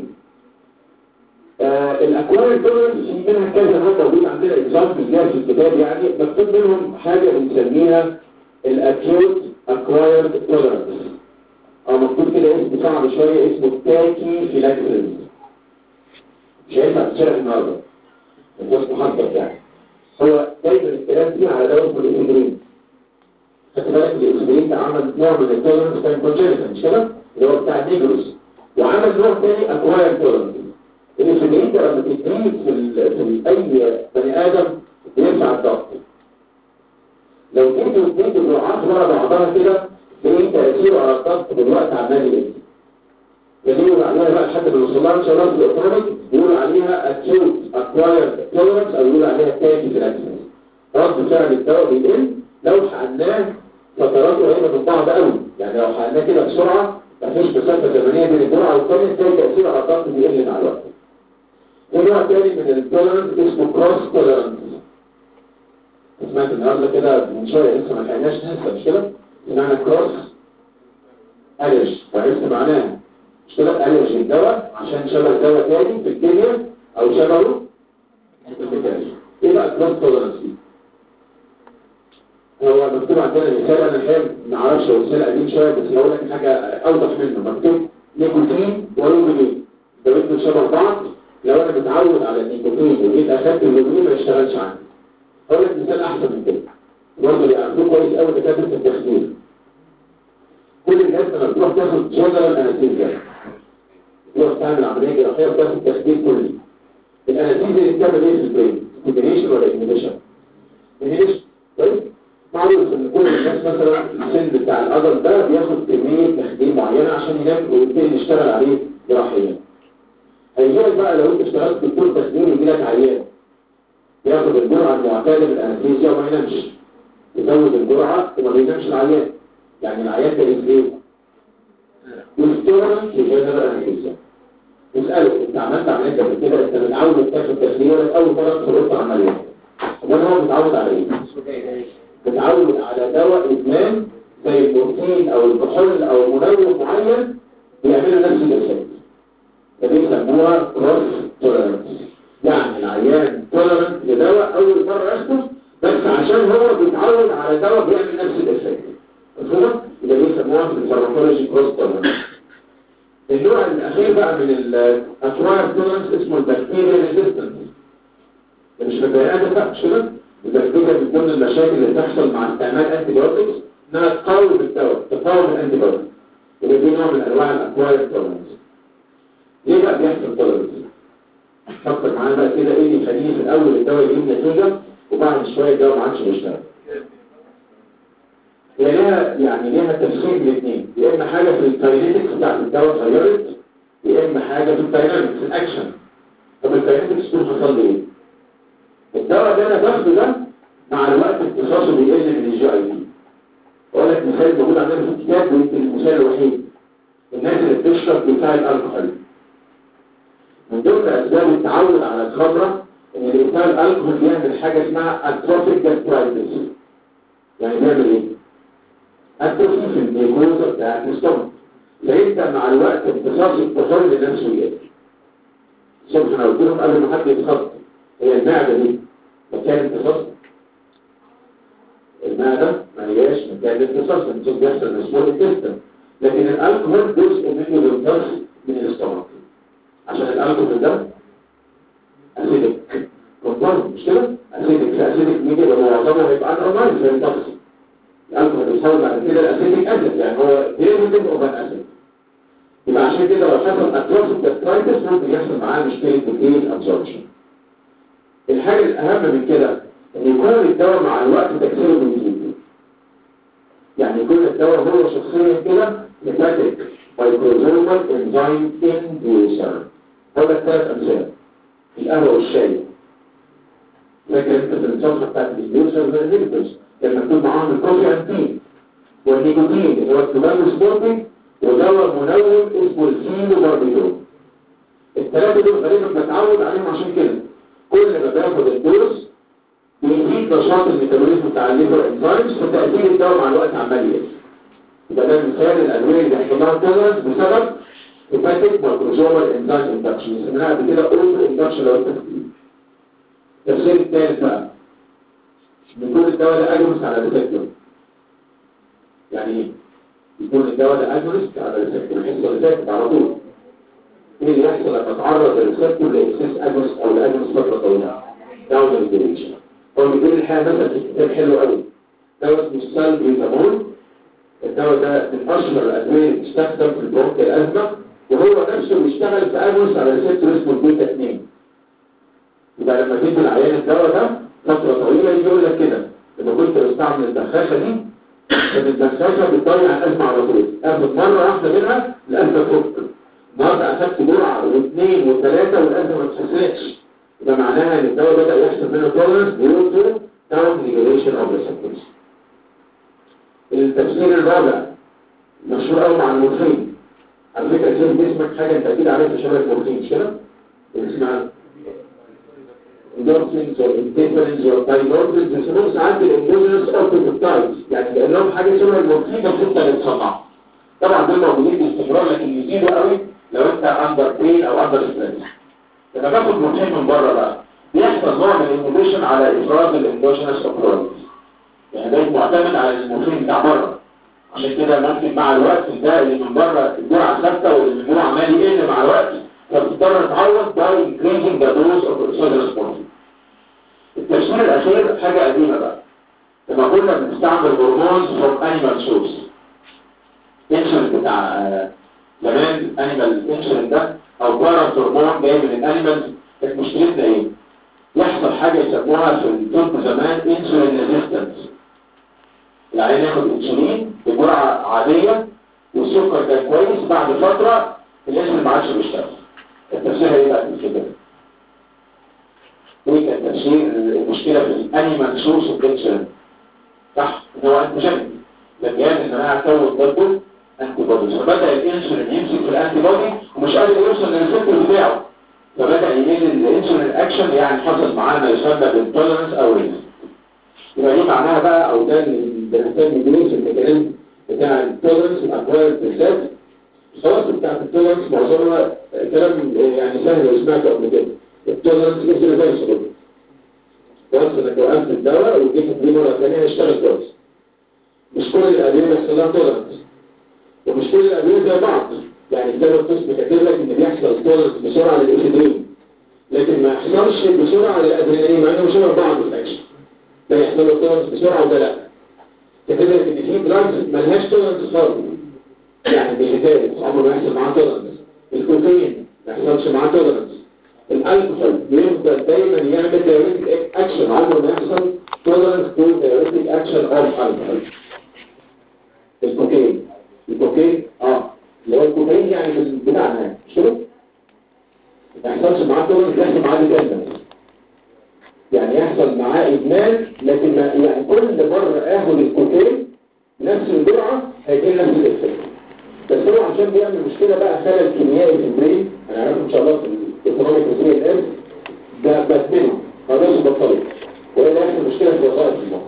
الاكواريد تولرنس في منها كذا نوع موجود عندنا اكزامبل جاي في الكتاب يعني مكتوب منهم حاجة بنسميها الاكيوت اكوايرد تولرنس او مكتوب كده اسم صعب شوية اسمه تاكي فيلاكسيس مش هينفع تشرح النهارده بس محضر يعني هو دايما الكلام فيه على دواء اسمه الانسولين خدت بالك الانسولين ده عمل نوع من التولرنس كان كونجنتال مش كده اللي هو بتاع النيجروس وعمل نوع تاني اكواير تولرنس الانسولين ده لما تديه في, ال... في اي بني ادم بيرفع الضغط لو جيت واديت الجرعات ورا بعضها كده تلاقي تاثيره على الضغط بالوقت عمال يقل يقولوا عليها بقى لحد ما نوصل لها ان شاء الله في الاوتوماتيك بيقولوا عليها acute acquired tolerance او يقولوا عليها تاكي في الاكسس رد فعل الدواء بيقل لو حقناه فتراته قريبه من بعض قوي يعني لو حقناه كده بسرعه مفيش مسافه زمنيه بين الجرعه والثانيه تلاقي تاثيره على الضغط بيقل مع الوقت في نوع تاني من التولرنس اسمه كروس تولرنس سمعت النهارده كده من شويه لسه ما لحقناش لسه مش كده سمعنا كروس الرج وعرفت معناه مش كده الرج الدواء عشان شبه دواء تاني في الكيمياء او شبهه في الكيمياء ايه بقى كروس تولرنس دي هو مكتوب عندنا مثال انا الحقيقه ما اعرفش هو مثال قديم شويه بس هقول لك حاجه اوضح منه مكتوب نيكوتين ولوبينين لو انتوا شبه بعض لو انا متعود على النيكوتين وجيت اخدت اللوبينين ما يشتغلش عندي اقول لك مثال احسن من كده برضه اللي يعرفوه كويس قوي دكاتره التخدير كل الناس لما بتروح تاخد جنرال انستيزيا تروح تعمل عمليه جراحيه بتاخد تخدير كلي الانستيزيا دي بتعمل ايه في البرين؟ ستيميليشن ولا انهبيشن؟ انهبيشن طيب معروف ان كل الناس مثلا السن بتاع العضل ده بياخد كميه تخدير معينه عشان ينام ويبتدي نشتغل عليه جراحيا هيجيلك بقى لو انت اشتغلت دكتور تخدير يجيلك عيان ياخد الجرعه المعتاده من الانستيزيا وما ينامش يزود الجرعه وما بينامش العيان يعني العيان ده ايه؟ يفترض في جنرال انستيزيا اساله انت عملت عمليه قبل كده انت متعود تاخد تخدير اول مره تخلص عمليه امال هو متعود على ايه؟ متعود على دواء ادمان زي البروتين او الكحول او منوم معين بيعملوا نفس الافكت فدي بيسموها كروس تولرنس يعني العيان تولرنت لدواء اول مره ياخده بس عشان هو بيتعود على دواء بيعمل نفس الافكت مفهوم؟ يبقى بيسموها في الفارماكولوجي كروس تولرنس النوع الاخير بقى من الاكواير تولرنس اسمه البكتيريا ريزيستنس ده مش في البني ادم بقى مش كده؟ البكتيريا من ضمن المشاكل اللي بتحصل مع استعمال انتي بايوتكس انها تقاوم الدواء تقاوم الانتي بايوتكس يبقى دي نوع من انواع الاكواير تولرنس ليه بقى بيحصل تولرنس؟ فكر معانا بقى كده ايه اللي يخليه في الاول الدواء يجيب نتيجه وبعد شويه الدواء ما عادش بيشتغل هي ليها يعني ليها تفسير الاثنين يا اما حاجه في الكاينيتكس بتاعت الدواء اتغيرت يا اما حاجه في الداينامكس الاكشن طب الكاينيتكس دول حصل له ايه؟ الدواء ده انا باخده ده مع الوقت امتصاصه بيقل من الجي اي بي اقول لك مثال موجود عندنا في الكتاب ويمكن المثال الوحيد الناس اللي بتشرب بتاع الكحول من ضمن اسباب التعود على الخمره ان الانسان الكحول بيعمل حاجه اسمها اتروفيك جاسترايتس يعني بيعمل ايه؟ اتروفي في الميكوزا بتاعت الاستومك فيبدا مع الوقت امتصاص الكحول لنفسه يقل الصبح انا قلت لهم قبل ما حد يتخطط هي المعده دي مكان امتصاص المعده ما هياش مكان امتصاص الامتصاص بيحصل من سمول انتستن لكن الالكحول جزء منه بيمتص من الاستومك عشان الالكحول ده اسيدك كومباوند مش كده اسيدك في اسيدك ميديا يبقى معظمه هيبقى انرمايز فيمتص الالكحول بيتحول بعد كده الاسيدك اسيد يعني هو ديريفيتيف اوف ان اسيد يبقى عشان كده لو حصل اتروفيك جاسترايتس ممكن يحصل معاه مشكله بروتين ابزوربشن الحاجه الاهم من كده ان يكون الدواء مع الوقت تكسيره بيزيد يعني يكون الدواء هو شخصيا كده هيباتيك مايكروزومال انزيم انديوسر هو ده ثلاث امثله القهوه والشاي فاكر انت في الصفحه بتاعت الانديوسر والانهبيتورز كان مكتوب معاهم الكوفي انتين والنيكوتين اللي هو التوباكو سموكينج ودواء منوم اسمه الفينو باربيتول الثلاثه دول غالبا بتعود عليهم عشان كده كل ما باخد الدوز بيزيد نشاط الميتابوليزم بتاع الليفر انزيمز فتاثير الدواء مع الوقت عمال يقل يبقى ده مثال الادويه اللي بيحصل لها تولرنس بسبب هيباتيك مايكروزومال انزيم اندكشن اسمها قبل كده اوتو اندكشن لو انت التفسير الثالث بقى بيكون الدواء ده اجنس على الريسبتور يعني ايه؟ يكون الدواء ده اجنس على الريسبتور الحصه اللي فاتت على طول ايه اللي يحصل لما تعرض الريسبتور لاكسس اجنس او لاجنس فتره طويله داون ريجريشن هو بيقول الحقيقة مثلا في كتاب حلو قوي دواء اسمه سالبيوتامول الدواء ده من اشهر الادويه اللي بتستخدم في البرونكيال الازمه وهو نفسه بيشتغل في اجوس على ريسبتور اسمه البيتا 2 يبقى لما تدي العيان الدواء ده فتره طويله يجي يقول لك كده لما كنت بستعمل الدخاشه دي كانت الدخاشه بتضيع الازمه على طول اخد مره واحده منها الازمه تفك النهارده اخدت جرعه واثنين وثلاثه والازمه ما اتحسنتش يبقى معناها ان الدواء بدا يحصل منه تولرنس بيوتو داون ريجوليشن اوف ريسبتورز التفسير الرابع مشهور قوي مع المورفين على فكره كده جسمك حاجه انت اكيد عارفها شبه المورفين مش كده؟ اللي اسمها اندورفينز والانتيفرينز والتايمورفينز بيسموهم ساعات الاندوجينس اوتوبيبتايدز يعني كانهم حاجه شبه المورفين بس انت اللي بتصنعها طبعا دول موجودين باستمرار لكن يزيدوا قوي لو انت اندر بين او اندر ستريس لما باخد مورفين من بره بقى بيحصل نوع من الانهبيشن على افراز الاندوجينس اوتوبيبتايدز يعني ده معتمد على المورفين بتاع بره عشان كده ممكن مع الوقت ده اللي من بره الجرعه ثابته واللي من جوه عمال يقل مع الوقت فبتضطر تعوض باي increasing the dose of exogenous morphine. التفسير الاخير حاجه قديمه بقى لما كنا بنستعمل هرمونز from animal source انسولين بتاع آه، زمان انيمال انسولين ده او بارا هرمون جاي من الانيمالز كانت مشكلتنا ايه؟ يحصل حاجه يسموها في الطب زمان انسولين ريزيستنس العيان ياخد انسولين بجرعه عاديه والسكر كان كويس بعد فتره الانسولين ما عادش بيشتغل التفسير ايه بقى في كده ايه كان تفسير المشكله في الانيمال سورس اوف انسولين صح ان هو انتيجين لما جهاز المناعه كون ضده انتي بوديز فبدا الانسولين يمسك في الانتي بودي ومش قادر يوصل للريسبتور بتاعه فبدا يميل الانسولين اكشن يعني حصل معاه ما يسمى بالتولرنس او ريزن يبقى دي معناها بقى او ده اللي بنهتم بيه في الميكانيزم بتاع التولرنس الاكوايرد بالذات الخواص بتاعت التولرنس معظمها كلام يعني سهل لو سمعته قبل كده التولرنس از ريفرسبل خلاص انك وقفت الدواء وجيت تديه مره ثانيه هيشتغل كويس مش كل الادويه بيحصل لها تولرنس ومش كل الادويه زي بعض يعني كتاب القسم كاتب لك ان بيحصل تولرنس بسرعه للافيدرين لكن ما يحصلش بسرعه للادرينالين مع انهم شبه بعض في الاكشن ده يحصل له تولرنس بسرعه وده لا كاتب لك ان في دراجز ملهاش تولرنس خالص يعني بالذات عمره ما يحصل معاه تولرنس الكوكايين ما يحصلش معاه تولرنس الالكحول بيفضل دايما يعمل دايركت اكشن عمره ما يحصل تولرنس تو دايركت اكشن اوف الكحول الكوكايين الكوكايين اه اللي هو الكوكايين يعني بال- بتاعنا مش كده؟ ما يحصلش معاه تولرنس يحصل معاه ديبندنس يعني يحصل معاه ادمان لكن ما يعني كل مره اخد الكوكايين نفس الجرعه هيجي نفس الافكت بس هو عشان بيعمل مشكله بقى خلل كيميائي في البرين انا عارف ان شاء الله في الايكونوميك سي ان اس ده بدمنه ما بقاش بطله ولا يحصل مشكله في وظائف المخ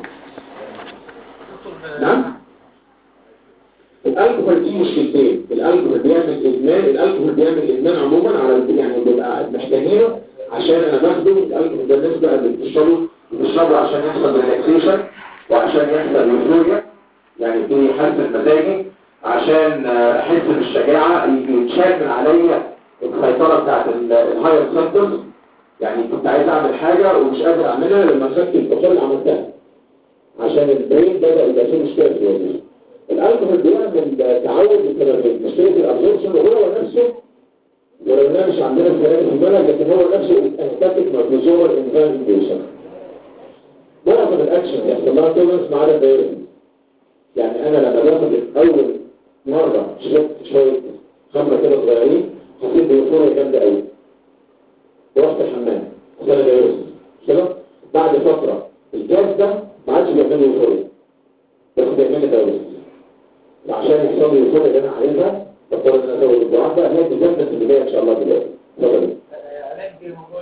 نعم الالكحول دي مشكلتين الالكحول بيعمل ادمان الالكحول بيعمل ادمان عموما على ال- يعني بيبقى محتاجينه عشان انا باخده الالكحول ده الناس بقى اللي بتشربه بتشربه عشان يحصل ريلاكسيشن وعشان يحصل يوفوريا يعني يبتدي يحسن مزاجي عشان آه، احس بالشجاعه يتشال من عليا السيطره بتاعت ال- الهاير سنترز يعني كنت عايز اعمل حاجه ومش قادر اعملها لما خدت الكحول عملتها عشان البرين بدا يبقى فيه مشكله في الوظيفه الالكحول بيعمل تعود للتنفس مشكله الابزوربشن وهو نفسه ولو انها مش عندنا في في البلد لكن هو نفسه انستاتيك ماجنيزور انفانديشن معظم الاكشن يحصل لها تولرنس ما عدا الدايركت يعني انا لما باخد اول مره شربت شويه خمره كده صغيرين حسيت بيوفوريا جامده قوي ورحت الحمام عشان ادايرس كده بعد فتره الجاز ده ما عادش بيعمل لي يوفوريا بس بيعمل لي دايرس عشان يحصل لي اليوفوريا اللي انا عايزها بضطر ان انا ازود الجرعات بقى هي تزود في البدايه ان شاء الله دلوقتي اتفضل علاج موضوع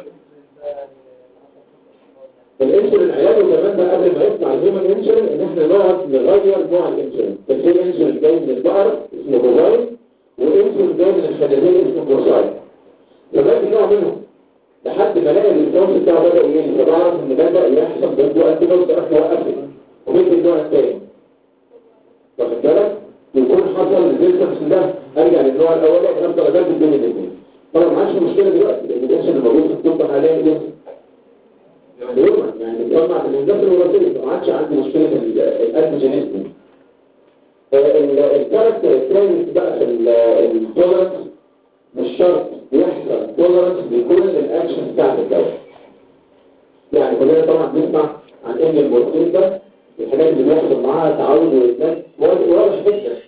الانسولين علاجه كمان ده قبل ما يطلع الهيومن انسولين ان احنا نقعد نغير نوع الانسولين كان في انسولين جاي من البقر اسمه بوزاين وانسولين جاي من الخنازير اسمه بورساين فبقى نوع منهم لحد ما الاقي الريسبونس بتاعه بدا يقل فبعرف ان بدا يحصل ضده انتي بودي اروح موقفه ومثل النوع الثاني واخد بالك يكون حصل ريزيستنس ده ارجع للنوع الاولاني افضل ادرس بين الاثنين طبعا ما عادش مشكله دلوقتي لان الانسولين الموجود في الطب حاليا ده هيومن يعني بيصنع في الهندسه الوراثيه ما عادش عندي مشكله ال- الانتيجينيزم الكاركتر الثاني بقى في التولرنس مش شرط يحصل تولرنس لكل الاكشن بتاعت الدواء يعني كلنا طبعا بنسمع عن ان المورفين ده الحاجات اللي بيحصل معاها تعود وادمان واضح جدا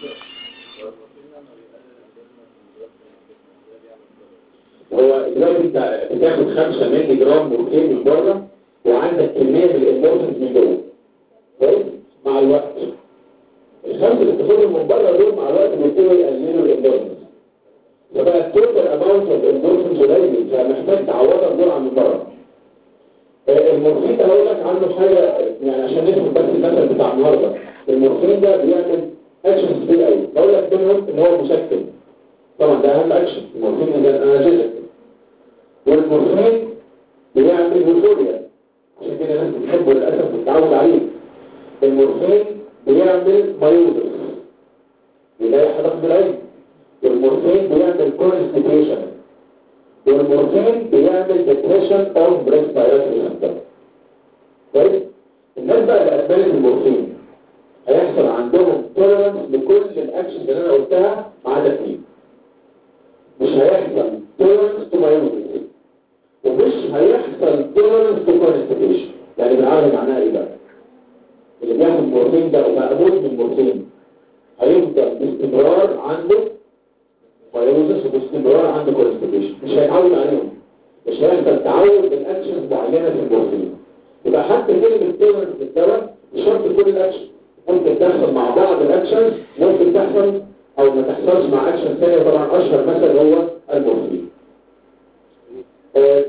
هو دلوقتي انت بتاخد 5 مللي جرام مورفين من بره وعندك كميه من الامورفين من جوه كويس مع الوقت الخمسه اللي بتاخدهم من بره دول مع الوقت بيبتدوا يقللوا الامورفين فبقى التوتال اماونت اوف الامورفين قليل فمحتاج تعوضها دول عن من بره آه، المورفين ده هقول لك عنه حاجه يعني عشان نفهم بس المثل بتاع النهارده المورفين ده بيعمل اكشن كتير قوي بقول لك منهم ان هو مسكن طبعا ده اهم اكشن المورفين ده انرجيتك والمورفين بيعمل يوفوريا عشان كده الناس بتحبه للاسف بتتعود عليه المورفين بيعمل مايوزس يلاقي حضرتك بالعلم والمورفين بيعمل كونستيبيشن والمورفين بيعمل depression of respiratory symptom كويس الناس بقى اللي ادمنت المورفين هيحصل عندهم tolerance لكل الاكشن اللي انا قلتها ما عدا اثنين مش هيحصل tolerance to myosis ومش هيحصل tolerance to constipation يعني بالعربي معناها ايه بقى اللي بياخد مورفين ده وبقى مدمن مورفين هيفضل باستمرار عنده مايوزس وباستمرار عنده كونستيبيشن مش هيتعود عليهم مش هيحصل تعود بالاكشنز معينه في المورفين يبقى حتى كلمه tolerance في الدواء مش شرط كل الاكشن ممكن تحصل مع بعض الاكشنز ممكن تحصل او ما تحصلش مع اكشن ثانيه طبعا اشهر مثل هو المورفين آه،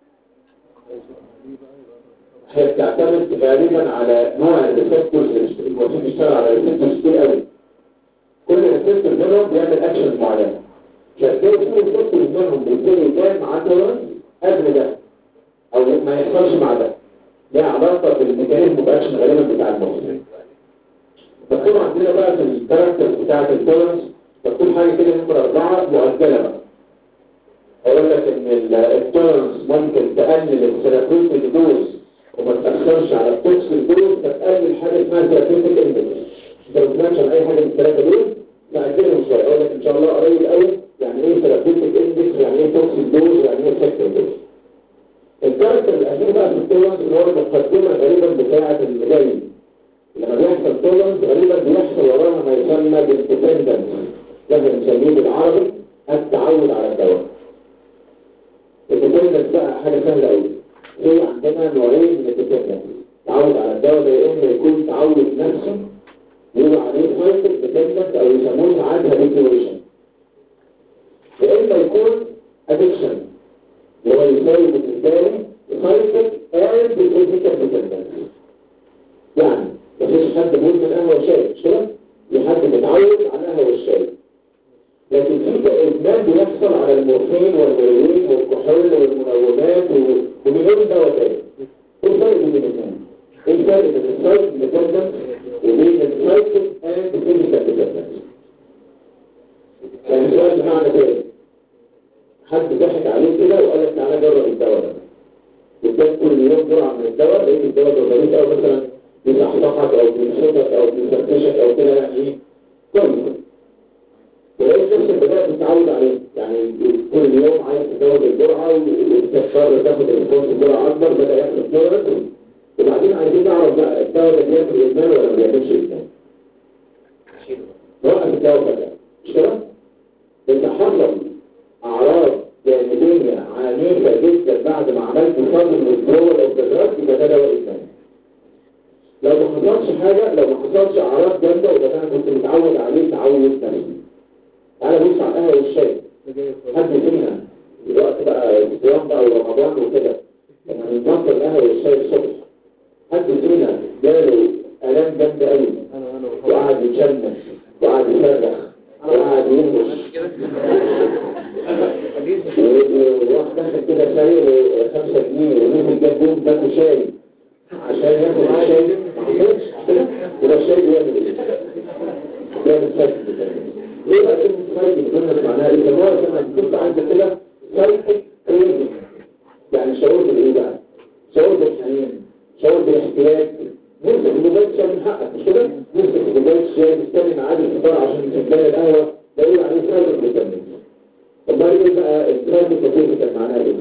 هي بتعتمد غالبا على نوع الريسبتورز المورفين بيشتغل على ريسبتورز كتير قوي كل ريسبتور منهم بيعمل اكشن معينه فتلاقي في ريسبتورز منهم بيبتدي يبان مع تولرنس قبل ده او ما يحصلش مع ده ليها علاقه بالميكانيزم اوف اكشن غالبا بتاع المورفين مكتوب عندنا بقى في الكاركتر بتاعت التولرنس مكتوب حاجه كده نمره اربعه مؤجله بقى اقول لك ان التولرنس ممكن تقلل الثيرابيوتيك دوز وما تاثرش على التوكسيك دوز فتقلل حاجه اسمها ثيرابيوتيك اندكس انت ما سمعتش عن اي حاجه من الثلاثه دول نأجلهم شويه اقول لك ان شاء الله قريب قوي يعني ايه ثيرابيوتيك اندكس يعني ايه توكسيك دوز يعني ايه سكتور دوز الكاركتر الاخير بقى في التولرنس اللي هو المقدمه غالبا بتاعه اللي جاي لما بيحصل تولرنس غالبا بيحصل وراها ما يسمى بالديبندنس لازم نسميه بالعربي التعود على الدواء الديبندنس بقى حاجه سهله قوي في عندنا نوعين من الديبندنس تعود على الدواء ده يا اما يكون تعود نفسه يقولوا عليه سايكل ديبندنس او يسموه ساعات هابيتويشن يا اما يكون ادكشن اللي هو يساوي بالنسبه لي سايكل اند فيزيكال ديبندنس يعني مفيش حد مدمن قهوه وشاي مش كده؟ في حد متعود على القهوه والشاي لكن في ادمان بيحصل على المورفين والهيروين والكحول والمنومات و- ومليون دواء تاني ايه الفرق بين الاثنين؟ ايه الفرق بين السايكل ديبندنس وبين السايكل اند فيزيكال ديبندنس؟ يعني السؤال بمعنى تاني حد ضحك عليك كده وقال لك تعالى جرب الدواء ده واداك كل يوم جرعه من الدواء لقيت الدواء ده ظريف قوي مثلا بيصحصحك او بينشطك او بيفرفشك او كده يعني ايه كويس ولقيت نفسك بدات تتعود عليه يعني كل يوم عايز تزود الجرعه وتضطر تاخد الريسبونس بجرعه اكبر بدا يحصل تولرنس وبعدين عايزين نعرف بقى الدواء ده بيعمل ادمان ولا ما بيعملش ادمان نوقف الدواء فجاه مش كده؟ انت حصل اعراض جانبيه عنيفه جدا بعد ما عملت صدم وذرول او جدرات يبقى ده دواء ادمان لو ما حصلش حاجه لو ما حصلش اعراض جامده يبقى انا كنت متعود عليه تعود نفسي تعالى بص على القهوه والشاي حد فينا الوقت بقى الصيام بقى ورمضان وكده لما ننظر القهوه والشاي الصبح حد فينا جاله الام جامده قوي وقعد يتشنج وقعد يصرخ وقعد ينبش وراح داخل كده شاي ب 5 جنيه ونزل جاب بوم باكو شاي عشان ياكل الشاي ما حصلش وده الشاي بيعمل ايه؟ بيعمل سكت ليه بقى كلمة سايكل قلنا معناها ايه؟ كان هو كان كنت عندك كده سايكل كريزنج يعني شعور بالايه بقى؟ شعور حاليا شعور بالاحتياج نفسك بموبايل شاي من حقك مش كده؟ نفسك بموبايل شاي مستني ميعاد الفطار عشان فنجان القهوة ده يقول عليه سايبر فيتامين طب ما ايه بقى السايبر فيتامين كان معناها ايه؟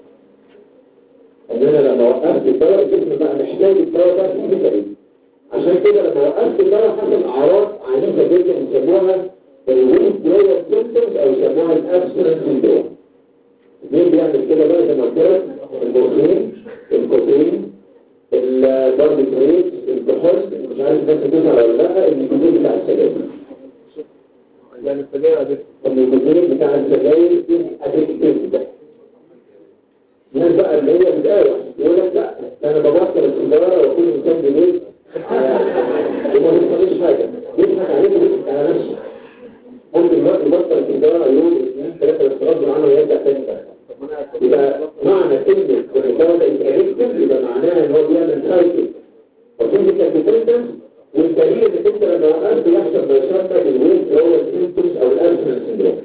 ان انا لما وقفت الدواء الجسم بقى محتاج الدواء ده في ايه؟ عشان كده لما وقفت الدواء حصل اعراض عنيفه جدا يسموها الويت دراير سيمبتومز او يسموها الابسولنت سيندروم مين بيعمل كده بقى زي ما قلت لك المورفين الكوتين الباربيتريت الكحول مش عارف الناس بتسمع ولا لا النيكوتين بتاع السجاير يعني السجاير دي النيكوتين بتاع السجاير ادكتيف ده الناس بقى اللي هي بتقاوح يقول لك لا ده انا ببطل السيجاره واكون انسان جديد وما بيحصلش حاجه بيضحك عليك وبيضحك على نفسه ممكن الوقت يبطل السيجاره يوم اثنين ثلاثه بس غصب عنه ويرجع تاني بقى يبقى معنى كلمه الرجاله الادكتيف يبقى معناها ان هو بيعمل سايكل وفيزيكال ديبندنس والدليل انك انت لما وقفت يحصل ما يسمى بالويت اللي هو السيمبتومز او الابسنس سندروم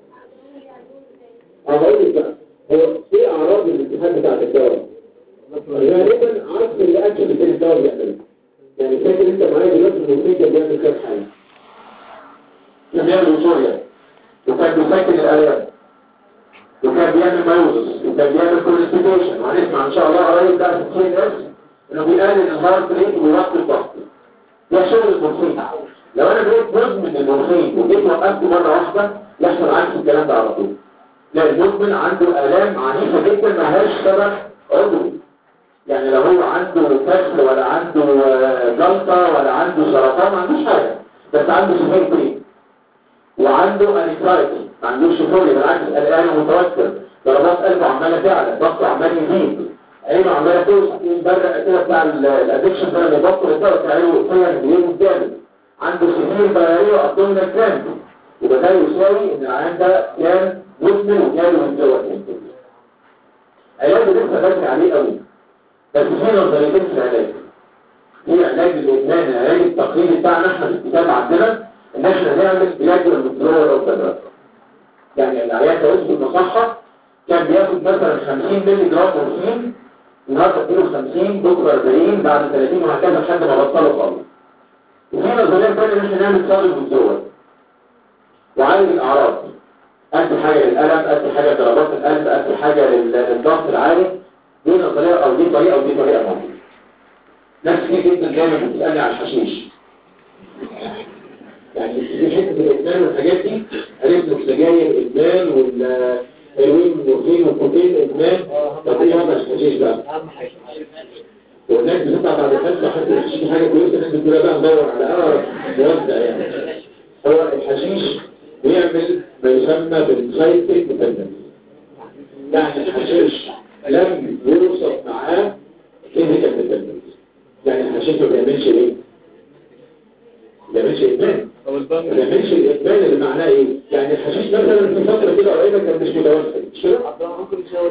هقول لك بقى هو ايه اعراض الاتحاد بتاع الدواء غالبا عكس الرياكشن اللي الدواء بيعمله يعني فاكر انت معايا دلوقتي المفيد كان بيعمل كام حاجه كان بيعمل وصوليا وكان بيسكن الآلام وكان بيعمل مايوزس وكان بيعمل كونستيبيشن وهنسمع ان شاء الله قريب بقى في السي اس انه بيقلل الهارت ريت ويوطي الضغط ده شغل المورفين لو انا بقيت مدمن المورفين وجيت وقفت مره واحده يحصل عكس الكلام ده على طول لا المدمن عنده الام عنيفه جدا ملهاش سبب عضوي يعني لو هو عنده كسر ولا عنده آه، جلطه ولا عنده سرطان ما عندوش حاجه بس عنده سفير برين وعنده انكسايتي ما عندوش فوري بالعكس قلقان ومتوتر ضربات قلبه عماله تعلى ضغطه عمال يزيد عينه عماله توسع يبرق كده بتاع الادكشن ده لما يبطل الدواء بتاع عينه فيها مليون جامد عنده سفير بلاريه وابدومينال كرامب يبقى ده يساوي ان العيان ده كان مدمن وجاله من الدواء علاجه لسه بدري عليه قوي بس في نظريتين في العلاج في علاج الادمان العلاج التقليدي بتاعنا احنا في الكتاب عندنا ان احنا نعمل علاج الويدرول او كذا يعني العيان ده اسمه المصحة كان بياخد مثلا 50 مللي جرام مورفين النهارده اديله 50 بكره 40 بعد 30 وهكذا لحد ما بطله خالص وفي نظريه ثانيه ان احنا نعمل صار الويدرول وعالج الاعراض ادي حاجه للالم ادي حاجه لضربات القلب ادي حاجه لل- للضغط العالي دي نظريه او دي طريقه ودي طريقه موجوده ناس كتير جدا دايما بتسالني على الحشيش يعني في حته الادمان والحاجات دي عرفت السجاير ادمان والهيروين والمورفين والكوكين ادمان طب ايه وضع الحشيش بقى؟ اهم حاجه والناس بتطلع بعد الحج حتى الحشيش حاجه كويسه الناس بتقول بقى ندور على اقرب موزع يعني هو الحشيش بيعمل ما يسمى بالسايكل ديبندنس يعني الحشيش لم يوصف معاه فيزيكال ديبندنس يعني الحشيش ما بيعملش ايه؟ ما بيعملش ادمان او ما البنك بيعملش الادمان اللي معناه ايه؟ يعني الحشيش مثلا في فتره كده قريبه كان مش متوفر مش كده؟ ممكن يشاور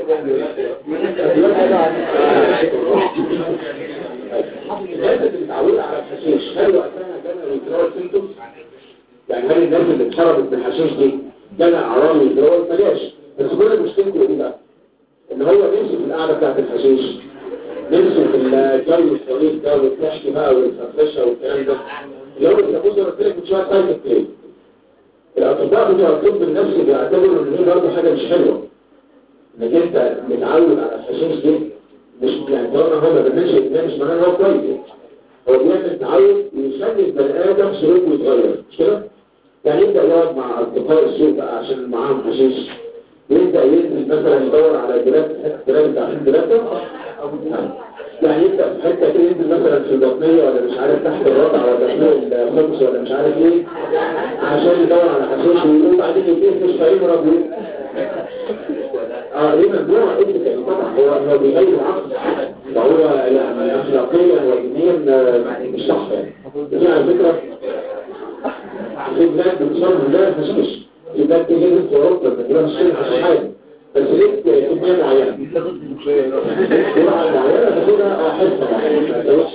الناس اللي متعودة على الحشيش هل وقتها جالها withdrawal symptoms؟ يعني هل الناس اللي اتشربت بالحشيش دي جالها اعراض withdrawal ما جاش بس كل مشكلته ايه بقى؟ ان هو نفسه في القعده بتاعت الحشيش نفسه في الجو الطريق ده والكشف بقى والفرفشه والكلام ده اللي هو بيسموه زي ما قلت لك من شويه سايكل بلاي الاطباء بتوع الطب النفسي بيعتبروا ان دي برضه حاجه مش حلوه انك انت متعود على الحشيش دي مش يعني طالما هو ما بيعملش ادمان مش معناه ان هو كويس هو بيعمل تعود يخلي البني ادم سلوكه يتغير مش كده؟ يعني يبدا يقعد مع اصدقاء السوق بقى عشان معاهم حشيش يبدا ينزل مثلا يدور على جراب جراب بتاع الجراب ده يعني يبدا في حته كده ينزل مثلا في البطنيه ولا مش عارف تحت الرضع ولا فوق الخبز ولا مش عارف ايه عشان يدور على حشيش ويقوم بعدين يتقفش فيمرض وي- اه ليه ممنوع ابنك يعني طبعا هو هو بيغير العقل فهو يعني اخلاقيا ودينيا آه، مش صح يعني دي على فكره في بلاد بتصرف بلاد حشيش في بلاد تجي في اوروبا بتجيبها مش كده حشيش حاجه بس ليه كميه معينه جرعه معينه تاخدها اه حصه معينه ما تزودش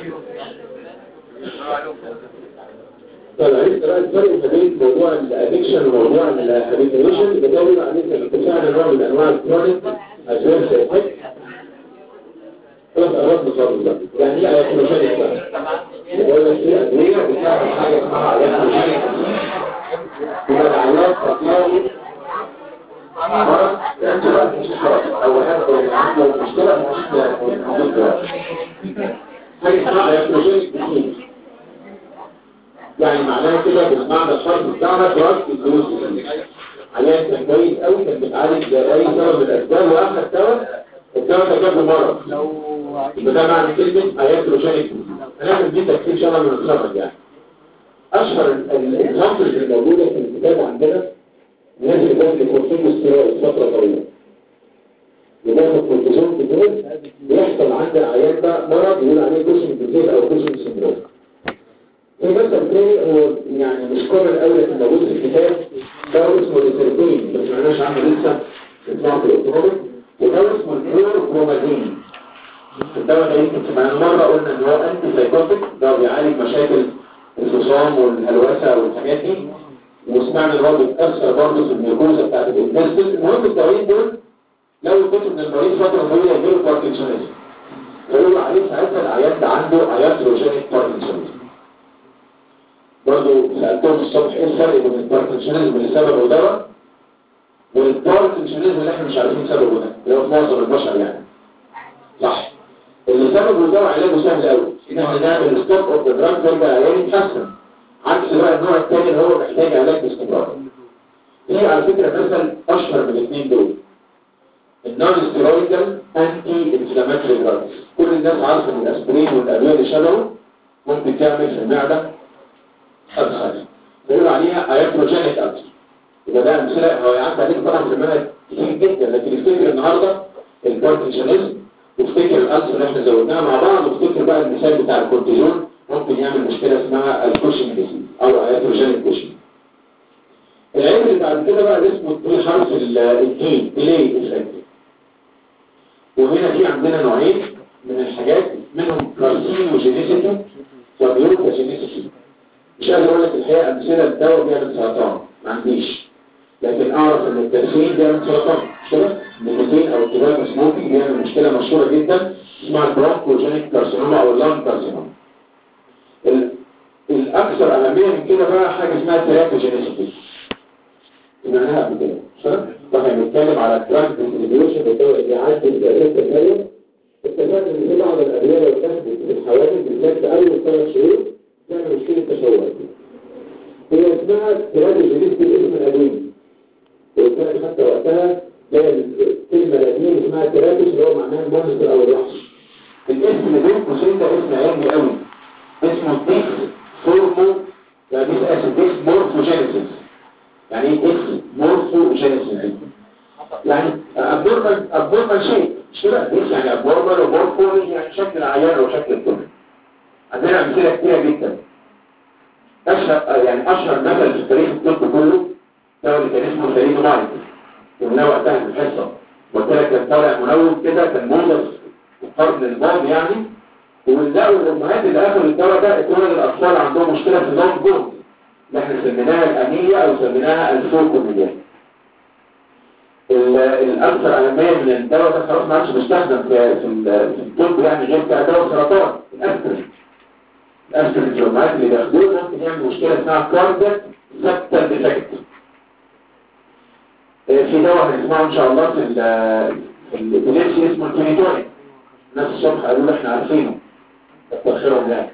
طيب عرفت بقى الفرق ما بين موضوع الادكشن وموضوع الهابيتيشن بتقول عليك ان تساعد نوع من انواع الكرونيك ادفيرس افكت خلاص قربت خالص بقى يعني ايه ايتروجينيك بقى يقول لك في ادويه بتعمل حاجه اسمها ايتروجينيك يبقى العلاج تطلعي مرض انت بقى مش خلاص او هذا عنده مشكله مش موجود دلوقتي حاجه اسمها ايتروجينيك ديزيز يعني معناها كده بالمعنى الحرفي بتاعنا دراج الدوز عيان كان كويس قوي كان بيتعالج باي سبب من الاسباب واخد دواء الدواء ده جاب له مرض يبقى ده معنى كلمه ايتروجينيك هنعمل دي تكتيك ان شاء الله من الخبر يعني اشهر الاكزامبلز الموجوده في الكتاب عندنا الناس اللي بياخد كورتيكوستيرويد فتره طويله يبقى كورتيزون كتير بيحصل عند العيان ده مرض يقول عليه كوشن ديزيز او كوشن سندروم في مثل تاني هو يعني مش كومن قوي لكن موجود في الكتاب ده اسمه ديسربين بس ما سمعناش عنه لسه اسمه في الاوتوماتيك وده اسمه الكلوروكرومازين الدواء ده يمكن سمعنا مرة قلنا ان هو انتي سايكوتيك ده بيعالج مشاكل الخصام والهلوسة والحاجات دي وسمعنا ان هو بيتأثر برضه في الميكوزا بتاعت الانتستين المهم الدوايين دول لو اديته من المريض فترة طويلة يجيله باركنسونيزم فيقولوا عليه ساعتها العيان ده عنده اياتروجينيك باركنسونيزم برضه سألتهم الصبح ايه الفرق بين الباركنسونيزم اللي سببه دواء والباركنسونيزم اللي احنا مش عارفين سببه ده اللي هو في معظم البشر يعني صح اللي سببه دواء علاجه سهل قوي ان احنا نعمل ستوب اوف ذا دراج ترجع عيان يتحسن عكس بقى النوع الثاني اللي هو محتاج علاج باستمرار هي على فكره مثل اشهر من الاثنين دول النون ستيرويدال انتي انفلاماتوري دراجز كل الناس عارفه ان الاسبرين والادويه اللي شبهه ممكن تعمل في المعده أدخل بيقولوا عليها ايتروجينيك ألسر يبقى ده أمثلة هو يعدي عليك طبعا في المنهج كتير جدا لكن افتكر النهاردة الباركنسونيزم وافتكر الألسر اللي احنا زودناها مع بعض وافتكر بقى المثال بتاع الكورتيزون ممكن يعمل مشكلة اسمها الكوشنج ديزيز أو ايتروجينيك كوشنج العيب اللي بعد كده بقى اللي اسمه الدي حرف الدي ديلي افكت وهنا في عندنا نوعين من الحاجات منهم كارسينوجينيسيتي وبيوتاجينيسيتي مش قادر اقول لك الحقيقه امثله الدواء بيعمل سرطان ما عنديش لكن اعرف ان التدخين بيعمل سرطان مش كده النيكوتين او التباك سموكينج بيعمل مشكله مشهوره جدا اسمها البرونكوجينيك كارسينوما او اللان كارسينوما الاكثر اهميه من كده بقى حاجه اسمها تيراتوجينيسيتي سمعناها قبل كده مش كده واحنا بنتكلم على الدراج ديستريبيوشن الدواء اللي يعدي الجرائم الماليه اتفقنا ان في بعض الادويه لو اتاخدت في الحوادث بالذات في اول ثلاث شهور تعمل مشكلة تشوه هي اسمها تراد الجديد بالاسم القديم وقلت لك حتى وقتها جاء الكلمة القديمة اسمها تراتوس اللي هو معناها المونستر او الوحش الاسم اللي بين قوسين ده اسم علمي قوي اسمه ديكس فورمو يعني ديس اسم ديكس مورفوجينيسيس يعني ايه ديكس مورفوجينيسيس يعني ابنورمال ابنورمال شيء مش كده ديكس يعني ابنورمال ومورفو يعني شكل العيان او شكل الكل عندنا أمثلة كتيرة جدا أشهر يعني أشهر مثل في تاريخ الطب كله ده اللي كان اسمه سليم مايك قلنا وقتها في الحصة قلت لك كان طالع منوم كده كان موضة في القرن الماضي يعني ولقوا الأمهات اللي أخذوا الدواء ده اتولد الأطفال عندهم مشكلة في اللونج بون اللي احنا سميناها الأنية أو سميناها الفوكومية الأكثر أهمية من الدواء ده خلاص ما عادش بيستخدم في في الطب يعني غير كدواء سرطان الأسبرين الأسفل الجرمات اللي بياخدوه ممكن يعمل مشكلة اسمها كاردياك سبتال ديفكت في دواء هنسمعه ان شاء الله في ال في الابيليبسي اسمه الكونيتونيك الناس الصبح قالوا لي احنا عارفينه كتر خيرهم يعني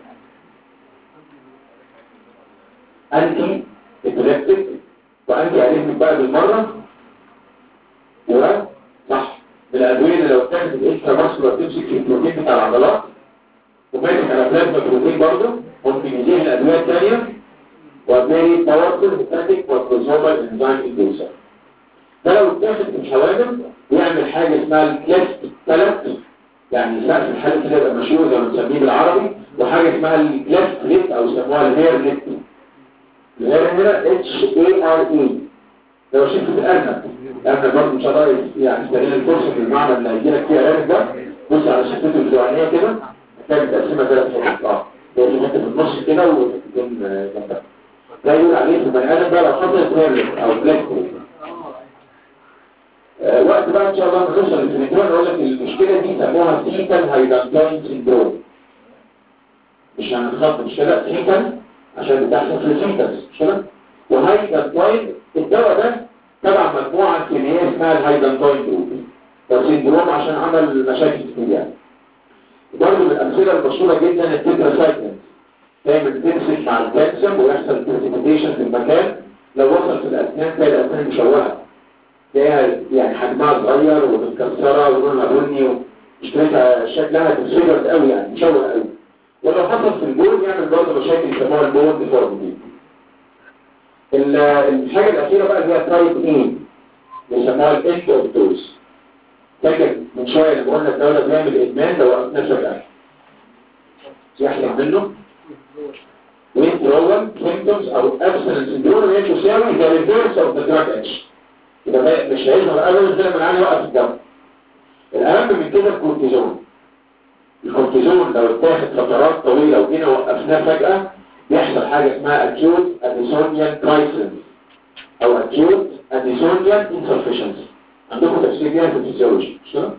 انتي ابيليبتيك وانتي اريثميك بقى بالمره و صح من الادويه اللي لو اتاخدت الاكسترا ماسكولار تمسك في البروتين بتاع العضلات وماسك على بلازما بروتين برضه ممكن يديه الادويه الثانيه وبالتالي باورفول هيباتيك وكروزومال انزيم اندوسر ده لو اتاخد في الحوامل بيعمل حاجه اسمها الكلاست ثلاث يعني سقف الحاله كده يبقى مشهور زي ما بنسميه بالعربي وحاجه اسمها الكلاست ليت او يسموها الهير ليت الهير هنا اتش اي ار اي لو شفت الارنب الارنب برضه ان شاء الله يعني استغل الفرصه في المعنى اللي هيجي لك فيها الارنب ده بص على شفته الجوانيه كده كانت تقسيمه ثلاث حروف اه لو في حته في النص كده وتكون جنبها ده يقول عليه في البني ادم بقى لو حصلت هير او بلاك آه، وقت بقى ان شاء الله ما نوصل للفينيتون اقول لك المشكله دي سموها فيتال هايدانتاين سيندروم مش هنتخطى مش كده فيتال عشان بتحصل في الفيتس مش كده وهايدانتاين الدواء ده تبع مجموعه كيميائيه اسمها الهايدانتاين جروب ده سيندروم عشان عمل مشاكل كتير يعني برضه من الامثله المشهوره جدا التتراسايكلين دايما تمسك مع الكالسيوم ويحصل بريسيبيتيشن في المكان لو وصل في الاسنان تلاقي الاسنان مشوهه تلاقيها يعني حجمها صغير ومتكسره ولونها بني ومشكلتها شكلها ديسفيجرد قوي يعني مشوه قوي ولو حصل في الجول يعمل برضه مشاكل يسموها البون ديفورميتي الحاجه الاخيره بقى اللي هي تايب ايه بيسموها الاندوبتوز فاكر من شويه لما قلنا الدوله بيعمل ادمان لو وقفنا فجاه يحصل منه withdrawal symptoms او abstinence syndrome هي تساوي the reverse of the drug action يبقى ده مش هيظهر ابدا غير لما العيان يوقف الدم الاهم من كده الكورتيزون الكورتيزون لو اتاخد فترات طويله وجينا وقفناه فجاه بيحصل حاجه اسمها acute addisonian crisis او acute addisonian insufficiency عندكم تفسير ليها في الفسيولوجي مش كده؟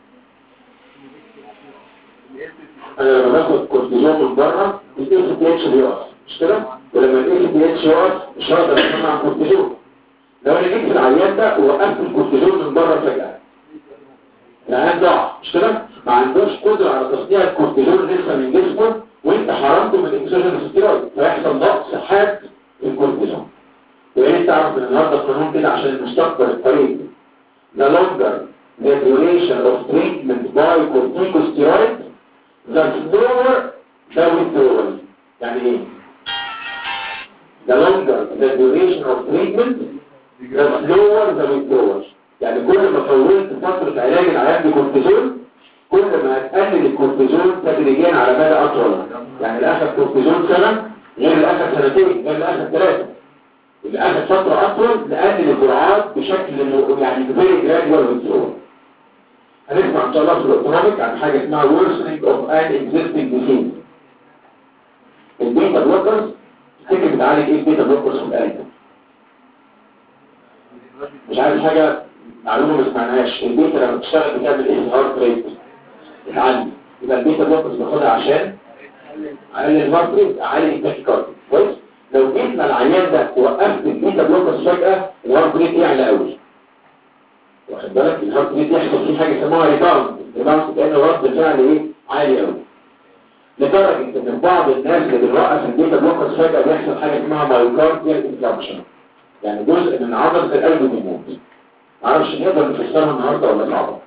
انا لما باخد كورتيزون من بره الاي سي تي اتش بيقف مش كده ولما الاي سي تي اتش يقف مش هقدر اصنع كورتيزون لو انا جيت في العيان ده ووقفت الكورتيزون من بره فجاه العيان ضاع مش كده ما عندوش قدره على تصنيع الكورتيزون لسه من جسمه وانت حرمته من اكسجين الستيرويد فيحصل نقص حاد في الكورتيزون ويا ريت تعرف من النهارده القانون كده عشان المستقبل القريب the longer the duration of treatment by corticosteroid the slower the withdrawal يعني ايه the longer the duration of treatment the slower the withdrawal يعني كل ما طولت فترة علاج العيان بكورتيزون كل ما هتقلل الكورتيزون تدريجيا على مدى اطول يعني اللي اخذ كورتيزون سنة غير اللي اخذ سنتين غير اللي اخذ ثلاثة اللي اخذ فترة اطول نقلل الجرعات بشكل م- يعني فيري جرادوال withdrawal هنسمع ان شاء الله في الاوتونوميك عن حاجة اسمها worsening of an existing disease البيتا بلوكرز تفتكر بتعالج ايه البيتا بلوكرز في القلب مش عارف حاجة معلومة ما سمعناهاش البيتا لما بتشتغل بتعمل ايه الهارت ريت بتعلي يبقى البيتا بلوكرز باخدها عشان اقلل الهارت ريت اعلي التاكيكارديا كويس لو جيت مع العيان ده وقفت البيتا بلوكرز فجأة الهارت ريت يعلى قوي واخد بالك الهارت ريت يحصل فيه حاجة اسمها ريباوند ريباوند كأنه رد فعل ايه عالي قوي لدرجة ان في بعض الناس اللي بنوقف البيتا بلوكرز فجأة بيحصل حاجة اسمها مايوكارديال انفلامشن يعني جزء من عضلة القلب بيموت معرفش نقدر نفسرها النهارده ولا صعبة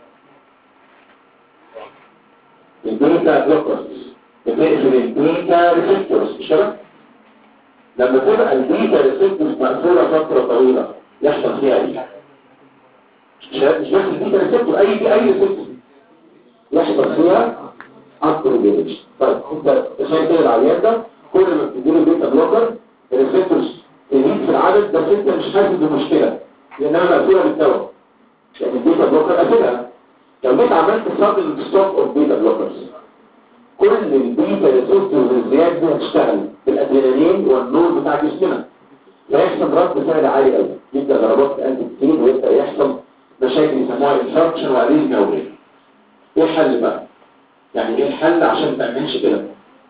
البيتا بلوكرز بتقفل البيتا ريسبتورز مش كده؟ لما تبقى البيتا ريسبتورز مقفولة فترة طويلة يحصل فيها ايه؟ مش مش بس البيتا ريسبتور اي اي ريسبتور يحصل فيها اتروجينيشن طيب انت تخيل كده العيان ده كل ما بتديله بيتا بلوكر الريسبتورز تزيد في العدد بس انت مش حاسس بمشكله لانها مقفوله بالدواء يعني البيتا بلوكر قافلها لو جيت عملت سادن ستوب اوف بيتا بلوكرز كل البيتا ريسبتورز الزياد دي هتشتغل بالادرينالين والنور بتاع جسمنا فيحصل رد فعل عالي قوي يبدا ضربات القلب كتير ويبدا يحصل مشاكل يسموها انفاركشن واريزميا وغيره ايه الحل بقى؟ يعني ايه الحل عشان ما تعملش كده؟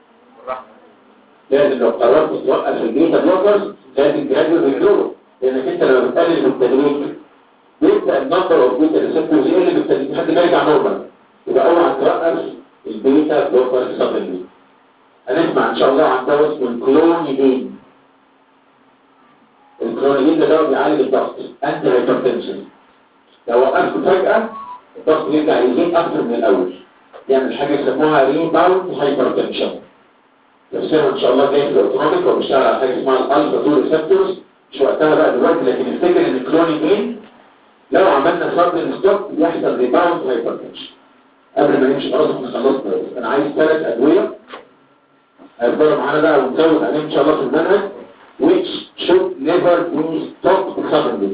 لازم لو قررت توقف البيتا بلوكرز لازم جراديوال ريجرو لانك انت لما بتقلل بالتدريج بيبدا النمبر اوف بيتا ريسبتورز يقل بالتدريج لحد ما يرجع نورمال يبقى اوعى توقف البيتا بلوكرز سبلمنت هنسمع ان شاء الله عن دواء اسمه الكلونيدين الكلونيدين ده دواء بيعالج الضغط انتي هايبرتنشن لو وقفته فجاه الضغط يرجع يزيد اكتر من الاول يعمل حاجه يسموها ريباوند هايبرتنشن تفسيرها ان شاء الله جاي في الاوتونوميك وبيشتغل على حاجه اسمها الالفا 2 ريسبتورز مش وقتها بقى دلوقتي لكن افتكر ان الكلونيدين لو عملنا سادن ستوب يحصل ريباوند هايبرتنشن قبل ما نمشي خلاص احنا خلصنا انا عايز ثلاث ادويه هيفضلوا معانا بقى ونزود عليهم ان شاء الله في المنهج which should never be stopped suddenly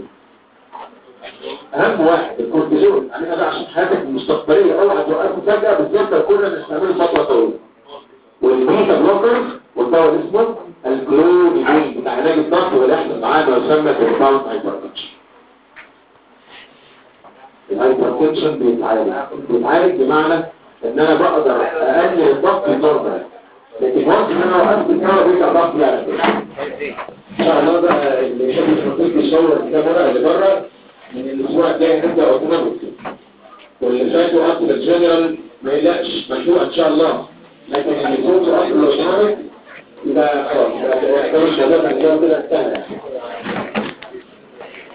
اهم واحد الكورتيزون علينا بقى عشان حياتك المستقبليه اوعى توقفه فجاه بالذات لو كنا بنستعمله فتره طويله والبيتا بلوكرز والدواء اللي اسمه الكلونيدين بتاع علاج الضغط واللي يحصل معاه ما يسمى كومباوند هايبرتنشن الهايبرتنشن بيتعالج بيتعالج بمعنى ان انا بقدر اقلل الضغط النورمال لكن وقت ان انا وقفت الكهرباء بيرجع ضغطي على كده ان شاء الله بقى اللي يحب يشوف يصور الكام ورقه اللي بره من الاسبوع الجاي نبدا اوتوماتيك واللي فاتوا اصل الجنرال ما يقلقش مشروع ان شاء الله لكن اللي فاتوا اصل الاوتوماتيك يبقى خلاص يبقى ده مش هدف كده انتهى يعني